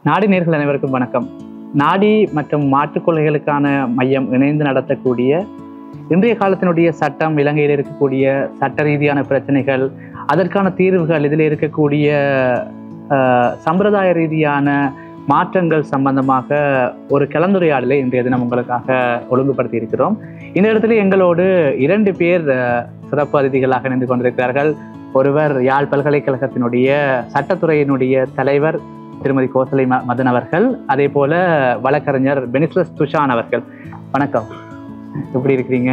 நாடி நேர்கள் அனைவருக்கும் வணக்கம் நாடி மற்றும் மாற்றுக் கொள்கைகளுக்கான மையம் இணைந்து நடத்தக்கூடிய இன்றைய காலத்தினுடைய சட்டம் இலங்கையில் இருக்கக்கூடிய சட்ட ரீதியான பிரச்சனைகள் அதற்கான தீர்வுகள் இதில் இருக்கக்கூடிய அஹ், சம்பிரதாய ரீதியான மாற்றங்கள் சம்பந்தமாக ஒரு கலந்துரையாடலை இன்றைய தினம் உங்களுக்காக ஒழுங்குபடுத்தி இருக்கிறோம் இந்த இடத்துல எங்களோடு இரண்டு பேர் அஹ், சிறப்பு அதிதிகளாக இணைந்து கொண்டிருக்கிறார்கள் ஒருவர் யாழ் பல்கலைக்கழகத்தினுடைய சட்டத்துறையினுடைய தலைவர் திருமதி கோசலை ம- மதன் அவர்கள் அதே போல வழக்கறிஞர் பெனிஸ்லஸ் துஷான் அவர்கள் வணக்கம் எப்படி இருக்கிறீங்க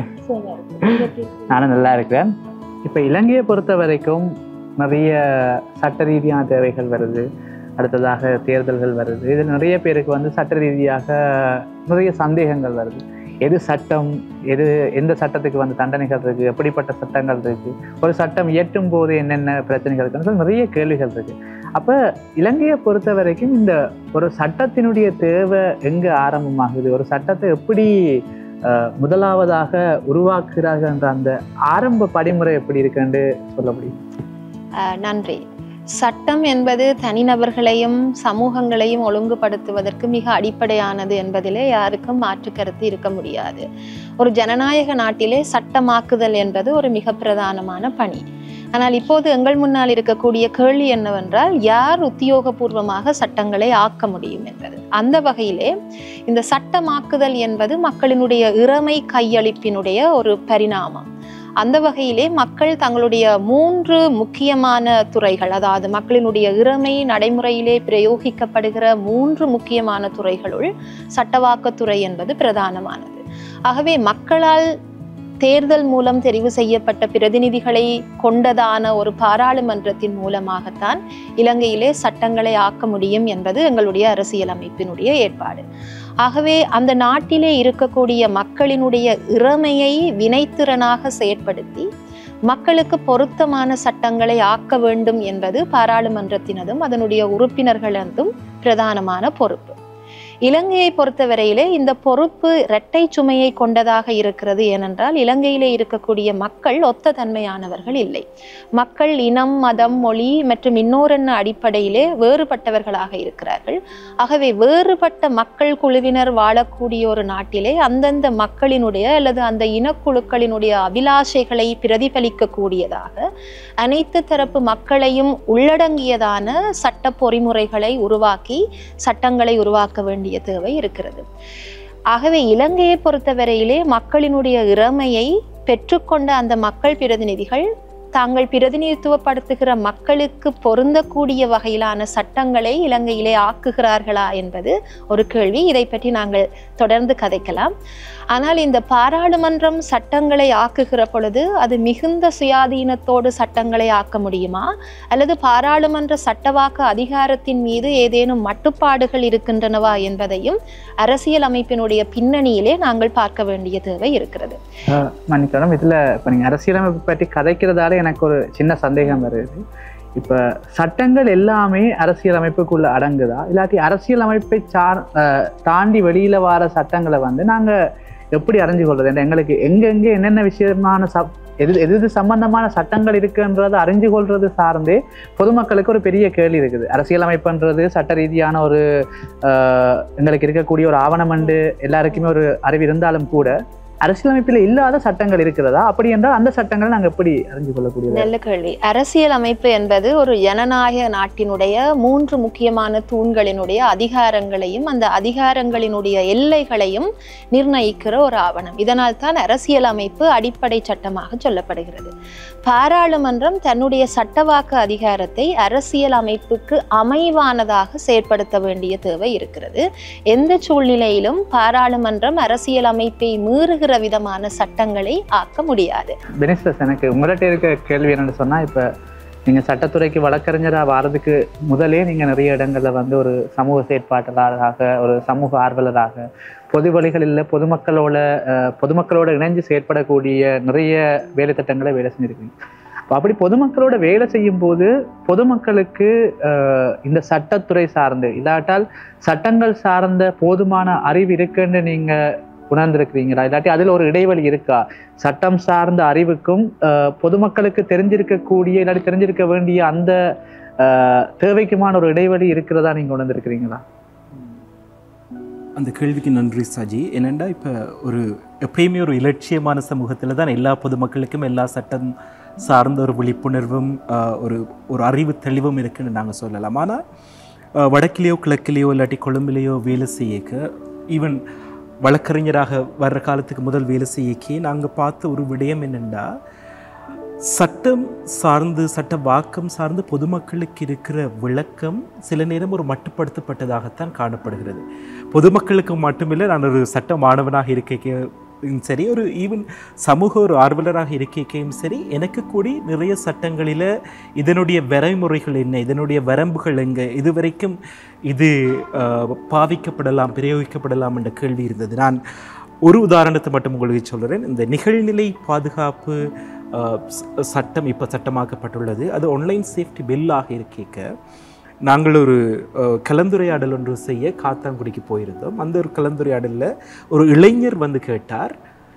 நானும் நல்லா இருக்கிறேன் இப்போ இலங்கையை பொறுத்த வரைக்கும் நிறைய சட்ட ரீதியான தேவைகள் வருது அடுத்ததாக தேர்தல்கள் வருது இதில் நிறைய பேருக்கு வந்து சட்ட ரீதியாக நிறைய சந்தேகங்கள் வருது எது சட்டம் எது எந்த சட்டத்துக்கு வந்து தண்டனைகள் இருக்கு எப்படிப்பட்ட சட்டங்கள் இருக்கு ஒரு சட்டம் இயற்றும் போது என்னென்ன பிரச்சனைகள் இருக்குன்னு சொல்லி நிறைய கேள்விகள் இருக்கு அப்ப இலங்கையை பொறுத்த வரைக்கும் இந்த ஒரு சட்டத்தினுடைய தேவை எங்க ஆரம்பமாகுது ஒரு சட்டத்தை எப்படி அஹ், முதலாவதாக உருவாக்குகிறார்கள் என்ற அந்த ஆரம்ப படிமுறை எப்படி இருக்குன்னு சொல்ல முடியும் அஹ் நன்றி சட்டம் என்பது தனிநபர்களையும் சமூகங்களையும் ஒழுங்குபடுத்துவதற்கு மிக அடிப்படையானது என்பதிலே யாருக்கும் மாற்று கருத்து இருக்க முடியாது ஒரு ஜனநாயக நாட்டிலே சட்டமாக்குதல் என்பது ஒரு மிக பிரதானமான பணி ஆனால் இப்போது எங்கள் முன்னால் இருக்கக்கூடிய கேள்வி என்னவென்றால் யார் உத்தியோகபூர்வமாக சட்டங்களை ஆக்க முடியும் என்பது அந்த வகையிலே இந்த சட்டமாக்குதல் என்பது மக்களினுடைய இறமை கையளிப்பினுடைய ஒரு பரிணாமம் அந்த வகையிலே மக்கள் தங்களுடைய மூன்று முக்கியமான துறைகள் அதாவது மக்களினுடைய இறமை நடைமுறையிலே பிரயோகிக்கப்படுகிற மூன்று முக்கியமான துறைகளுள் சட்டவாக்கத்துறை என்பது பிரதானமானது ஆகவே மக்களால் தேர்தல் மூலம் தெரிவு செய்யப்பட்ட பிரதிநிதிகளை கொண்டதான ஒரு பாராளுமன்றத்தின் மூலமாகத்தான் இலங்கையிலே சட்டங்களை ஆக்க முடியும் என்பது எங்களுடைய அரசியலமைப்பினுடைய ஏற்பாடு ஆகவே அந்த நாட்டிலே இருக்கக்கூடிய மக்களினுடைய இறமையை வினைத்திறனாக செயற்படுத்தி மக்களுக்கு பொருத்தமான சட்டங்களை ஆக்க வேண்டும் என்பது பாராளுமன்றத்தினதும் அதனுடைய உறுப்பினர்களதும் பிரதானமான பொறுப்பு இலங்கையை பொறுத்தவரையிலே இந்த பொறுப்பு இரட்டை சுமையை கொண்டதாக இருக்கிறது ஏனென்றால் இலங்கையிலே இருக்கக்கூடிய மக்கள் ஒத்த தன்மையானவர்கள் இல்லை மக்கள் இனம் மதம் மொழி மற்றும் இன்னொரென்ன அடிப்படையிலே வேறுபட்டவர்களாக இருக்கிறார்கள் ஆகவே வேறுபட்ட மக்கள் குழுவினர் வாழக்கூடிய ஒரு நாட்டிலே அந்தந்த மக்களினுடைய அல்லது அந்த இனக்குழுக்களினுடைய அபிலாஷைகளை பிரதிபலிக்கக்கூடியதாக அனைத்து தரப்பு மக்களையும் உள்ளடங்கியதான சட்ட பொறிமுறைகளை உருவாக்கி சட்டங்களை உருவாக்க வேண்டிய தேவை இருக்கிறது ஆகவே இலங்கையை பொறுத்தவரையிலே மக்களினுடைய இறமையை பெற்றுக்கொண்ட அந்த மக்கள் பிரதிநிதிகள் தாங்கள் பிரதிநிதித்துவப்படுத்துகிற மக்களுக்கு பொருந்தக்கூடிய வகையிலான சட்டங்களை இலங்கையிலே ஆக்குகிறார்களா என்பது ஒரு கேள்வி இதை பற்றி நாங்கள் தொடர்ந்து கதைக்கலாம் ஆனால் இந்த பாராளுமன்றம் சட்டங்களை ஆக்குகிற பொழுது அது மிகுந்த சுயாதீனத்தோடு சட்டங்களை ஆக்க முடியுமா அல்லது பாராளுமன்ற சட்டவாக்க அதிகாரத்தின் மீது ஏதேனும் மட்டுப்பாடுகள் இருக்கின்றனவா என்பதையும் அரசியல் அமைப்பினுடைய பின்னணியிலே நாங்கள் பார்க்க வேண்டிய தேவை இருக்கிறது மன்னிக்கணும் இதுல இப்ப நீங்க அரசியலமைப்பு பற்றி கதைக்கிறதால எனக்கு ஒரு சின்ன சந்தேகம் வருது இப்ப சட்டங்கள் எல்லாமே அரசியலமைப்புக்குள்ள அடங்குதா இல்லாட்டி அரசியலமைப்பை சார் அஹ், தாண்டி வெளியில வர சட்டங்களை வந்து நாங்க எப்படி அறிஞ்சு கொள்றது ஏன்னா எங்களுக்கு எங்கெங்க என்னென்ன விஷயமான சப் எது எது எது சம்பந்தமான சட்டங்கள் இருக்குன்றதை அறிஞ்சு கொள்றது சார்ந்தே பொதுமக்களுக்கு ஒரு பெரிய கேள்வி இருக்குது அரசியலமைப்புன்றது சட்ட ரீதியான ஒரு ஆஹ், எங்களுக்கு இருக்கக்கூடிய ஒரு ஆவணமண்டு எல்லாருக்குமே ஒரு அறிவு இருந்தாலும் கூட அரசியலமைப்பில் இல்லாத சட்டங்கள் இருக்கிறதா அப்படி என்றால் அந்த சட்டங்களை நாங்கள் எப்படி அறிஞ்சு கொள்ளக்கூடியது நல்ல கேள்வி அரசியல் அமைப்பு என்பது ஒரு ஜனநாயக நாட்டினுடைய மூன்று முக்கியமான தூண்களினுடைய அதிகாரங்களையும் அந்த அதிகாரங்களினுடைய எல்லைகளையும் நிர்ணயிக்கிற ஒரு ஆவணம் இதனால் தான் அரசியல் அமைப்பு அடிப்படை சட்டமாக சொல்லப்படுகிறது பாராளுமன்றம் தன்னுடைய சட்டவாக்க அதிகாரத்தை அரசியல் அமைப்புக்கு அமைவானதாக செயற்படுத்த வேண்டிய தேவை இருக்கிறது எந்த சூழ்நிலையிலும் பாராளுமன்றம் அரசியல் அமைப்பை மீறுகிற விதமான சட்டங்களை ஆக்க முடியாது பெனிஸ்டஸ் எனக்கு உங்கள்கிட்ட இருக்க கேள்வி என்னன்னு சொன்னா இப்ப நீங்க சட்டத்துறைக்கு வழக்கறிஞராக வாரதுக்கு முதலே நீங்க நிறைய இடங்கள்ல வந்து ஒரு சமூக செயற்பாட்டாளராக ஒரு சமூக ஆர்வலராக பொது வழிகளில் பொதுமக்களோட அஹ், பொதுமக்களோட இணைஞ்சு செயற்படக்கூடிய நிறைய வேலை திட்டங்களை வேலை செஞ்சிருக்கீங்க அப்ப அப்படி பொதுமக்களோட வேலை செய்யும் போது பொதுமக்களுக்கு அஹ், இந்த சட்டத்துறை சார்ந்து இல்லாட்டால் சட்டங்கள் சார்ந்த போதுமான அறிவு இருக்குன்னு நீங்க உணர்ந்திருக்கிறீங்களா இல்லாட்டி அதில் ஒரு இடைவெளி இருக்கா சட்டம் சார்ந்த அறிவுக்கும் அஹ், பொதுமக்களுக்கு தெரிஞ்சிருக்கக்கூடிய இல்லாட்டி தெரிஞ்சிருக்க வேண்டிய அந்த அஹ், தேவைக்குமான ஒரு இடைவெளி இருக்கிறதா நீங்க உணர்ந்திருக்கிறீங்களா அந்த கேள்விக்கு நன்றி சஜி என்னென்னா இப்போ ஒரு எப்பயுமே ஒரு இலட்சியமான சமூகத்தில் தான் எல்லா பொதுமக்களுக்கும் எல்லா சட்டம் சார்ந்த ஒரு விழிப்புணர்வும் ஆஹ், ஒரு ஒரு அறிவு தெளிவும் இருக்குன்னு நாங்கள் சொல்லலாம் ஆனால் வடக்கிலேயோ கிழக்கிலேயோ இல்லாட்டி கொழும்பிலேயோ வேலை செய்யக்க ஈவன் வழக்கறிஞராக வர்ற காலத்துக்கு முதல் வேலை செய்யக்கே நாங்கள் பார்த்த ஒரு விடயம் என்னென்னா சட்டம் சார்ந்து சட்ட வாக்கம் சார்ந்து பொதுமக்களுக்கு இருக்கிற விளக்கம் சில நேரம் ஒரு மட்டுப்படுத்தப்பட்டதாகத்தான் காணப்படுகிறது பொதுமக்களுக்கு மட்டுமில்லை நான் ஒரு சட்ட மாணவனாக இருக்கையும் சரி ஒரு ஈவன் சமூக ஒரு ஆர்வலராக இருக்கையும் சரி எனக்கு கூடி நிறைய சட்டங்களில் இதனுடைய வரைமுறைகள் என்ன இதனுடைய வரம்புகள் எங்கே இதுவரைக்கும் இது ஆஹ், பாவிக்கப்படலாம் பிரயோகிக்கப்படலாம் என்ற கேள்வி இருந்தது நான் ஒரு உதாரணத்தை மட்டும் உங்களுக்கு சொல்கிறேன் இந்த நிகழ்நிலை பாதுகாப்பு ஆஹ், ச- சட்டம் இப்போ சட்டமாக்கப்பட்டுள்ளது அது ஆன்லைன் சேஃப்டி பில்லாக இருக்க நாங்கள் ஒரு ஆஹ், கலந்துரையாடல் ஒன்று செய்ய காத்தாங்குடிக்கு போயிருந்தோம் அந்த ஒரு கலந்துரையாடலில் ஒரு இளைஞர் வந்து கேட்டார்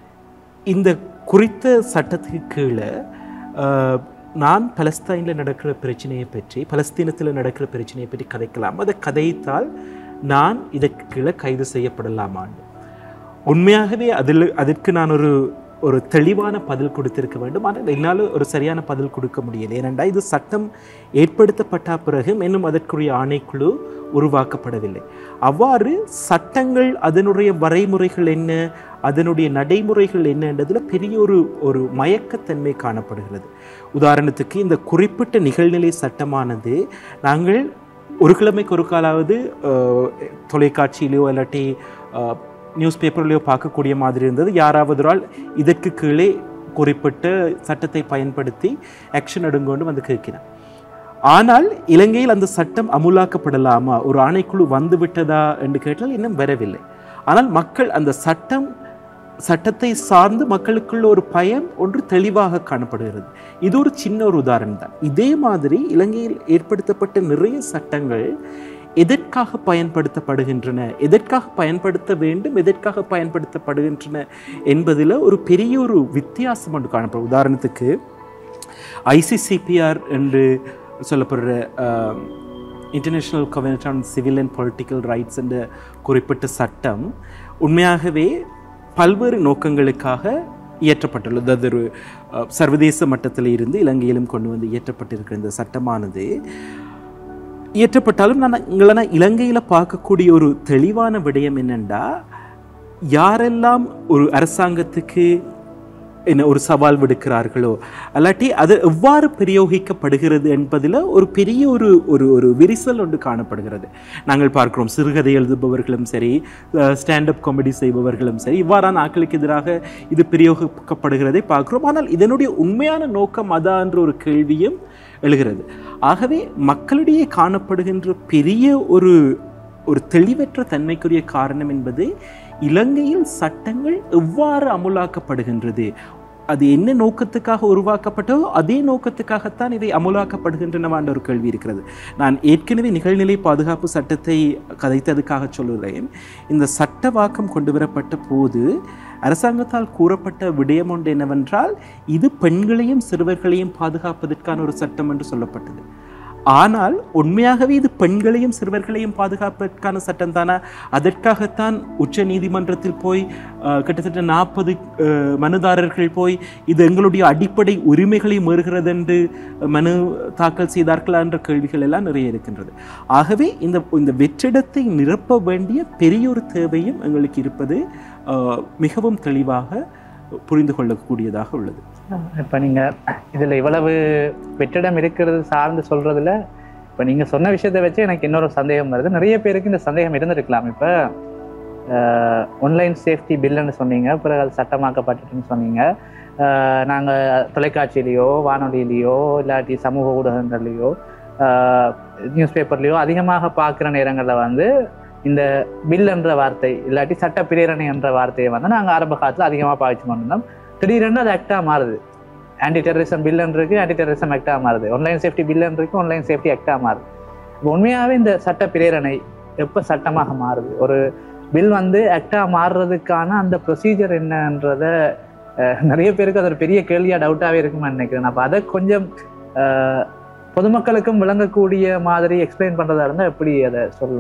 இந்த குறித்த சட்டத்துக்கு கீழே ஆஹ், நான் பலஸ்தீனில் நடக்கிற பிரச்சனையை பற்றி பலஸ்தீனத்தில் நடக்கிற பிரச்சனையை பற்றி கதைக்கலாம் அதை கதைத்தால் நான் இதற்கு கீழே கைது செய்யப்படலாமான்னு உண்மையாகவே அதில் அதற்கு நான் ஒரு ஒரு தெளிவான பதில் கொடுத்திருக்க வேண்டும் ஆனால் என்னால் ஒரு சரியான பதில் கொடுக்க முடியல ஏனென்றால் இது சட்டம் ஏற்படுத்தப்பட்ட பிறகு இன்னும் அதற்குரிய ஆணைக்குழு உருவாக்கப்படவில்லை அவ்வாறு சட்டங்கள் அதனுடைய வரைமுறைகள் என்ன அதனுடைய நடைமுறைகள் என்னன்றதில் பெரிய ஒரு ஒரு மயக்கத்தன்மை காணப்படுகிறது உதாரணத்துக்கு இந்த குறிப்பிட்ட நிகழ்நிலை சட்டமானது நாங்கள் ஒரு கிழமைக்கு ஒரு காலாவது அஹ், தொலைக்காட்சியிலையோ இல்லாட்டி அஹ், நியூஸ் பேப்பர்லையோ பார்க்கக்கூடிய மாதிரி இருந்தது யாராவது ஒரு ஆள் இதற்கு கீழே குறிப்பிட்ட சட்டத்தை பயன்படுத்தி ஆக்ஷன் எடுங்கொண்டு வந்து கேட்கிறான் ஆனால் இலங்கையில் அந்த சட்டம் அமுலாக்கப்படலாமா ஒரு ஆணைக்குழு வந்து விட்டதா என்று கேட்டால் இன்னும் வரவில்லை ஆனால் மக்கள் அந்த சட்டம் சட்டத்தை சார்ந்து மக்களுக்குள்ள ஒரு பயம் ஒன்று தெளிவாக காணப்படுகிறது இது ஒரு சின்ன ஒரு உதாரணம் தான் இதே மாதிரி இலங்கையில் ஏற்படுத்தப்பட்ட நிறைய சட்டங்கள் எதற்காக பயன்படுத்தப்படுகின்றன எதற்காக பயன்படுத்த வேண்டும் எதற்காக பயன்படுத்தப்படுகின்றன என்பதில் ஒரு பெரிய ஒரு வித்தியாசம் ஒன்று காணப்படும் உதாரணத்துக்கு ஐசிசிபிஆர் என்று சொல்லப்படுற international covenant on civil and political rights என்ற குறிப்பிட்ட சட்டம் உண்மையாகவே பல்வேறு நோக்கங்களுக்காக இயற்றப்பட்டுள்ளது அது ஒரு அஹ், சர்வதேச மட்டத்தில் இருந்து இலங்கையிலும் கொண்டு வந்து இயற்றப்பட்டிருக்கிற இந்த சட்டமானது இயற்றப்பட்டாலும் நான் எங்களை இலங்கையில் பார்க்கக்கூடிய ஒரு தெளிவான விடயம் என்னென்னா யாரெல்லாம் ஒரு அரசாங்கத்துக்கு என்ன ஒரு சவால் விடுக்கிறார்களோ அல்லாட்டி அது எவ்வாறு பிரயோகிக்கப்படுகிறது என்பதில் ஒரு பெரிய ஒரு ஒரு ஒரு விரிசல் ஒன்று காணப்படுகிறது நாங்கள் பார்க்கிறோம் சிறுகதை எழுதுபவர்களும் சரி ஸ்டாண்டப் காமெடி செய்பவர்களும் சரி இவ்வாறான ஆட்களுக்கு எதிராக இது பிரயோகிக்கப்படுகிறதை பார்க்கிறோம் ஆனால் இதனுடைய உண்மையான நோக்கம் அதா என்ற ஒரு கேள்வியும் எழுகிறது ஆகவே மக்களிடையே காணப்படுகின்ற பெரிய ஒரு ஒரு தெளிவற்ற தன்மைக்குரிய காரணம் என்பது இலங்கையில் சட்டங்கள் எவ்வாறு அமுலாக்கப்படுகின்றது அது என்ன நோக்கத்துக்காக உருவாக்கப்பட்டோ அதே நோக்கத்துக்காகத்தான் இவை அமுலாக்கப்படுகின்றனவான்ற ஒரு கேள்வி இருக்கிறது நான் ஏற்கனவே நிகழ்நிலை பாதுகாப்பு சட்டத்தை கதைத்ததுக்காக சொல்லுகிறேன் இந்த சட்ட வாக்கம் கொண்டு வரப்பட்ட போது அரசாங்கத்தால் கூறப்பட்ட விடயம் ஒன்று என்னவென்றால் இது பெண்களையும் சிறுவர்களையும் பாதுகாப்பதற்கான ஒரு சட்டம் என்று சொல்லப்பட்டது ஆனால் உண்மையாகவே இது பெண்களையும் சிறுவர்களையும் பாதுகாப்பதற்கான சட்டம் தானே அதற்காகத்தான் உச்ச நீதிமன்றத்தில் போய் அஹ், கிட்டத்தட்ட நாற்பது மனுதாரர்கள் போய் இது எங்களுடைய அடிப்படை உரிமைகளை மீறுகிறது என்று மனு தாக்கல் செய்தார்களா என்ற கேள்விகள் எல்லாம் நிறைய இருக்கின்றது ஆகவே இந்த இந்த வெற்றிடத்தை நிரப்ப வேண்டிய பெரிய ஒரு தேவையும் எங்களுக்கு இருப்பது அஹ், மிகவும் தெளிவாக புரிந்து கொள்ளக்கூடியதாக உள்ளது இப்போ நீங்கள் இதில் இவ்வளவு வெற்றிடம் இருக்கிறது சார்ந்து சொல்கிறதுல இப்போ நீங்கள் சொன்ன விஷயத்தை வச்சு எனக்கு இன்னொரு சந்தேகம் வருது நிறைய பேருக்கு இந்த சந்தேகம் இருந்திருக்கலாம் இப்போ ஆன்லைன் சேஃப்டி பில்லுன்னு சொன்னீங்க பிறகு அது சட்டமாக்கப்பட்டுட்டுன்னு சொன்னீங்க நாங்கள் தொலைக்காட்சியிலையோ வானொலியிலையோ இல்லாட்டி சமூக ஊடகங்கள்லையோ நியூஸ் பேப்பர்லேயோ அதிகமாக பார்க்குற நேரங்களில் வந்து இந்த பில் என்ற வார்த்தை இல்லாட்டி சட்ட பிரேரணை என்ற வார்த்தையை வந்து நாங்கள் ஆரம்ப காலத்தில் அதிகமாக பாவிச்சு கொண்டிருந்தோம் திடீரென்று அது ஆக்டாக மாறுது ஆன்டி டெரரிசம் பில்லுன்னு இருக்கு ஆன்டி டெரரிசம் ஆக்டாக மாறுது ஆன்லைன் சேஃப்டி பில்லுன்னு இருக்கு ஆன்லைன் சேஃப்டி ஆக்டாக மாறுது இப்போ உண்மையாகவே இந்த சட்ட பிரேரணை எப்போ சட்டமாக மாறுது ஒரு பில் வந்து ஆக்டாக மாறுறதுக்கான அந்த ப்ரொசீஜர் என்னன்றத அஹ், நிறைய பேருக்கு அது ஒரு பெரிய கேள்வியாக டவுட்டாகவே இருக்குன்னு நினைக்கிறேன் அப்போ அதை கொஞ்சம் அஹ், பொதுமக்களுக்கும் விளங்கக்கூடிய மாதிரி எக்ஸ்பிளைன் பண்ணுறதா இருந்தால் எப்படி அதை சொல்லலாம்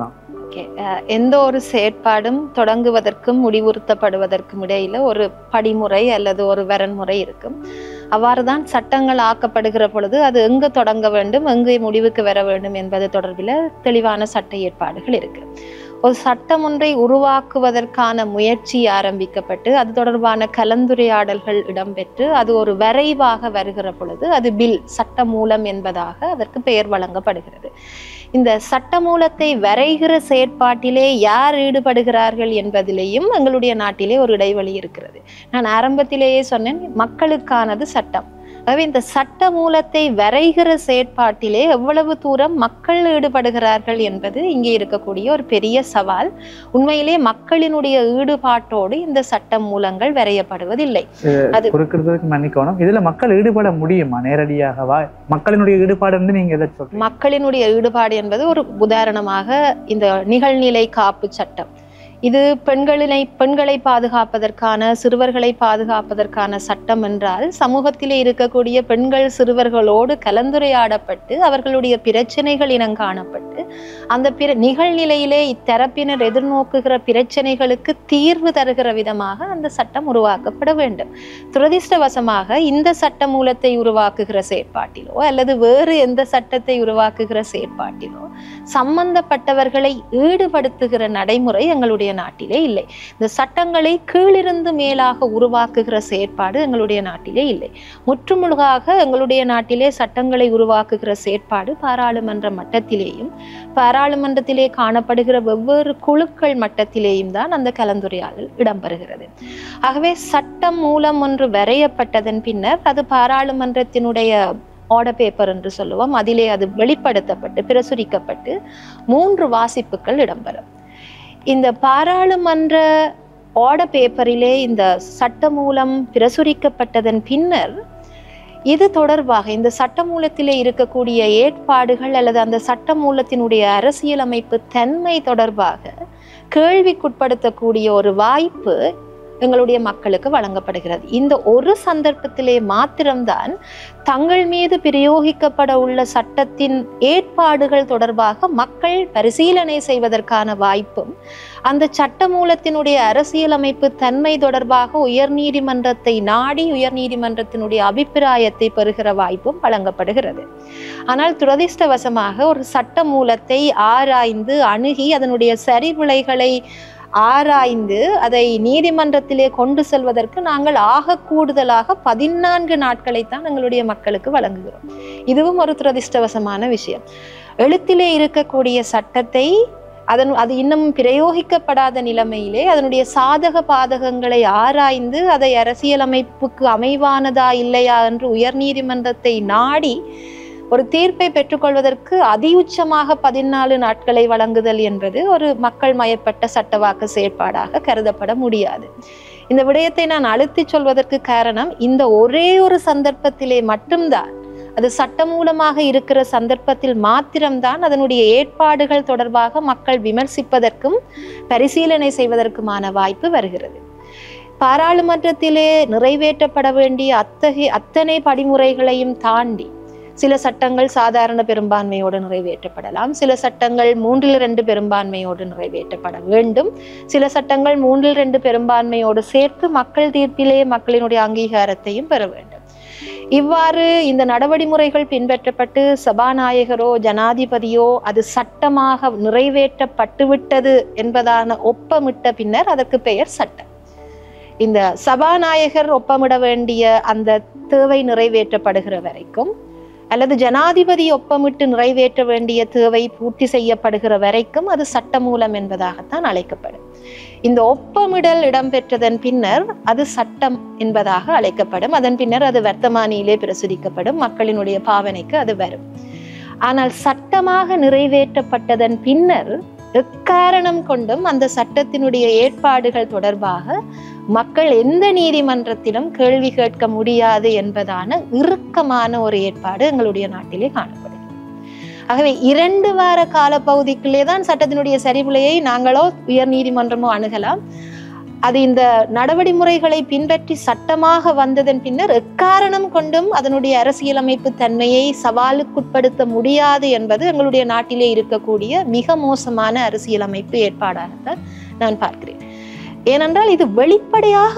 ஓகே அஹ், எந்த ஒரு செயற்பாடும் தொடங்குவதற்கும் முடிவுறுத்தப்படுவதற்கும் இடையில ஒரு படிமுறை அல்லது ஒரு வரன்முறை இருக்கும் அவ்வாறு தான் சட்டங்கள் ஆக்கப்படுகிற பொழுது அது எங்கு தொடங்க வேண்டும் எங்கு முடிவுக்கு வர வேண்டும் என்பது தொடர்பில் தெளிவான சட்ட ஏற்பாடுகள் இருக்கு ஒரு சட்டம் ஒன்றை உருவாக்குவதற்கான முயற்சி ஆரம்பிக்கப்பட்டு அது தொடர்பான கலந்துரையாடல்கள் இடம்பெற்று அது ஒரு வரைவாக வருகிற பொழுது அது பில் சட்ட மூலம் என்பதாக அதற்கு பெயர் வழங்கப்படுகிறது இந்த சட்டமூலத்தை வரைகிற செயற்பாட்டிலே யார் ஈடுபடுகிறார்கள் என்பதிலேயும் எங்களுடைய நாட்டிலே ஒரு இடைவெளி இருக்கிறது நான் ஆரம்பத்திலேயே சொன்னேன் மக்களுக்கானது சட்டம் ஆகவே இந்த சட்ட மூலத்தை வரைகிற செயற்பாட்டிலே எவ்வளவு தூரம் மக்கள் ஈடுபடுகிறார்கள் என்பது இங்கே இருக்கக்கூடிய ஒரு பெரிய சவால் உண்மையிலே மக்களினுடைய ஈடுபாட்டோடு இந்த சட்ட மூலங்கள் வரையப்படுவதில்லை அது குறுக்கிறதுக்கு மன்னிக்கணும் இதுல மக்கள் ஈடுபட முடியுமா நேரடியாகவா மக்களினுடைய ஈடுபாடு வந்து நீங்க எதை சொல்றீங்க மக்களினுடைய ஈடுபாடு என்பது ஒரு உதாரணமாக இந்த நிகழ்நிலை காப்பு சட்டம் இது பெண்களினை பெண்களை பாதுகாப்பதற்கான சிறுவர்களை பாதுகாப்பதற்கான சட்டம் என்றால் சமூகத்திலே இருக்கக்கூடிய பெண்கள் சிறுவர்களோடு கலந்துரையாடப்பட்டு அவர்களுடைய பிரச்சனைகள் இனம் காணப்பட்டு அந்த பிற நிகழ்நிலையிலே இத்தரப்பினர் எதிர்நோக்குகிற பிரச்சனைகளுக்கு தீர்வு தருகிற விதமாக அந்த சட்டம் உருவாக்கப்பட வேண்டும் துரதிர்ஷ்டவசமாக இந்த சட்ட மூலத்தை உருவாக்குகிற செயற்பாட்டிலோ அல்லது வேறு எந்த சட்டத்தை உருவாக்குகிற செயற்பாட்டிலோ சம்பந்தப்பட்டவர்களை ஈடுபடுத்துகிற நடைமுறை எங்களுடைய நாட்டிலே இல்லை இந்த சட்டங்களை கீழிருந்து மேலாக உருவாக்குகிற செயற்பாடு எங்களுடைய நாட்டிலே இல்லை முற்றுமுழுகாக எங்களுடைய நாட்டிலே சட்டங்களை உருவாக்குகிற செயற்பாடு பாராளுமன்ற மட்டத்திலேயும் பாராளுமன்றத்திலே காணப்படுகிற வெவ்வேறு குழுக்கள் மட்டத்திலேயும் தான் அந்த கலந்துரையாடல் இடம்பெறுகிறது ஆகவே சட்டம் மூலம் ஒன்று வரையப்பட்டதன் பின்னர் அது பாராளுமன்றத்தினுடைய ஆர்டர் பேப்பர் என்று சொல்லுவோம் அதிலே அது வெளிப்படுத்தப்பட்டு பிரசுரிக்கப்பட்டு மூன்று வாசிப்புகள் இடம்பெறும் இந்த பாராளுமன்ற ஆர்டர் பேப்பரிலே இந்த சட்டமூலம் பிரசுரிக்கப்பட்டதன் பின்னர் இது தொடர்பாக இந்த சட்டமூலத்திலே இருக்கக்கூடிய ஏற்பாடுகள் அல்லது அந்த சட்டமூலத்தினுடைய அரசியலமைப்பு தன்மை தொடர்பாக கேள்விக்குட்படுத்தக்கூடிய ஒரு வாய்ப்பு எங்களுடைய மக்களுக்கு வழங்கப்படுகிறது இந்த ஒரு சந்தர்ப்பத்திலே மாத்திரம்தான் தங்கள் மீது பிரயோகிக்கப்பட உள்ள சட்டத்தின் ஏற்பாடுகள் தொடர்பாக மக்கள் பரிசீலனை செய்வதற்கான வாய்ப்பும் அந்த சட்டமூலத்தினுடைய அரசியலமைப்பு தன்மை தொடர்பாக உயர்நீதிமன்றத்தை நாடி உயர்நீதிமன்றத்தினுடைய அபிப்பிராயத்தை பெறுகிற வாய்ப்பும் வழங்கப்படுகிறது ஆனால் துரதிர்ஷ்டவசமாக ஒரு சட்ட மூலத்தை ஆராய்ந்து அணுகி அதனுடைய சரிவிளைகளை ஆராய்ந்து அதை நீதிமன்றத்திலே கொண்டு செல்வதற்கு நாங்கள் ஆக கூடுதலாக பதினான்கு நாட்களைத்தான் எங்களுடைய மக்களுக்கு வழங்குகிறோம் இதுவும் ஒரு துரதிர்ஷ்டவசமான விஷயம் எழுத்திலே இருக்கக்கூடிய சட்டத்தை அதன் அது இன்னும் பிரயோகிக்கப்படாத நிலைமையிலே அதனுடைய சாதக பாதகங்களை ஆராய்ந்து அதை அரசியலமைப்புக்கு அமைவானதா இல்லையா என்று உயர்நீதிமன்றத்தை நாடி ஒரு தீர்ப்பை பெற்றுக்கொள்வதற்கு அதியுச்சமாக பதினாலு நாட்களை வழங்குதல் என்பது ஒரு மக்கள் மயப்பட்ட சட்டவாக்க செயற்பாடாக கருதப்பட முடியாது இந்த விடயத்தை நான் அழுத்தி சொல்வதற்கு காரணம் இந்த ஒரே ஒரு சந்தர்ப்பத்திலே மட்டும்தான் அது சட்டமூலமாக இருக்கிற சந்தர்ப்பத்தில் மாத்திரம்தான் அதனுடைய ஏற்பாடுகள் தொடர்பாக மக்கள் விமர்சிப்பதற்கும் பரிசீலனை செய்வதற்குமான வாய்ப்பு வருகிறது பாராளுமன்றத்திலே நிறைவேற்றப்பட வேண்டிய அத்தகைய அத்தனை படிமுறைகளையும் தாண்டி சில சட்டங்கள் சாதாரண பெரும்பான்மையோடு நிறைவேற்றப்படலாம் சில சட்டங்கள் மூன்றில் ரெண்டு பெரும்பான்மையோடு நிறைவேற்றப்பட வேண்டும் சில சட்டங்கள் மூன்றில் ரெண்டு பெரும்பான்மையோடு சேர்த்து மக்கள் தீர்ப்பிலே மக்களினுடைய அங்கீகாரத்தையும் பெற வேண்டும் இவ்வாறு இந்த நடவடிமுறைகள் பின்பற்றப்பட்டு சபாநாயகரோ ஜனாதிபதியோ அது சட்டமாக நிறைவேற்றப்பட்டுவிட்டது என்பதான ஒப்பமிட்ட பின்னர் அதற்கு பெயர் சட்டம் இந்த சபாநாயகர் ஒப்பமிட வேண்டிய அந்த தேவை நிறைவேற்றப்படுகிற வரைக்கும் அல்லது ஜனாதிபதி ஒப்பமிட்டு நிறைவேற்ற வேண்டிய தேவை பூர்த்தி செய்யப்படுகிற வரைக்கும் அது சட்டமூலம் என்பதாகத்தான் அழைக்கப்படும் இந்த ஒப்பமிடல் இடம்பெற்றதன் பின்னர் அது சட்டம் என்பதாக அழைக்கப்படும் அதன் பின்னர் அது வர்த்தமானியிலே பிரசுரிக்கப்படும் மக்களினுடைய பாவனைக்கு அது வரும் ஆனால் சட்டமாக நிறைவேற்றப்பட்டதன் பின்னர் எக்காரணம் கொண்டும் அந்த சட்டத்தினுடைய ஏற்பாடுகள் தொடர்பாக மக்கள் எந்த நீதிமன்றத்திலும் கேள்வி கேட்க முடியாது என்பதான இறுக்கமான ஒரு ஏற்பாடு எங்களுடைய நாட்டிலே காணப்படுகிறது ஆகவே இரண்டு வார கால பகுதிக்குள்ளே தான் சட்டத்தினுடைய சரிவுலையை நாங்களோ உயர் நீதிமன்றமோ அணுகலாம் அது இந்த நடவடிமுறைகளை பின்பற்றி சட்டமாக வந்ததன் பின்னர் எக்காரணம் கொண்டும் அதனுடைய அரசியலமைப்பு தன்மையை சவாலுக்குட்படுத்த முடியாது என்பது எங்களுடைய நாட்டிலே இருக்கக்கூடிய மிக மோசமான அரசியலமைப்பு ஏற்பாடாகத்தான் நான் பார்க்கிறேன் ஏனென்றால் இது வெளிப்படையாக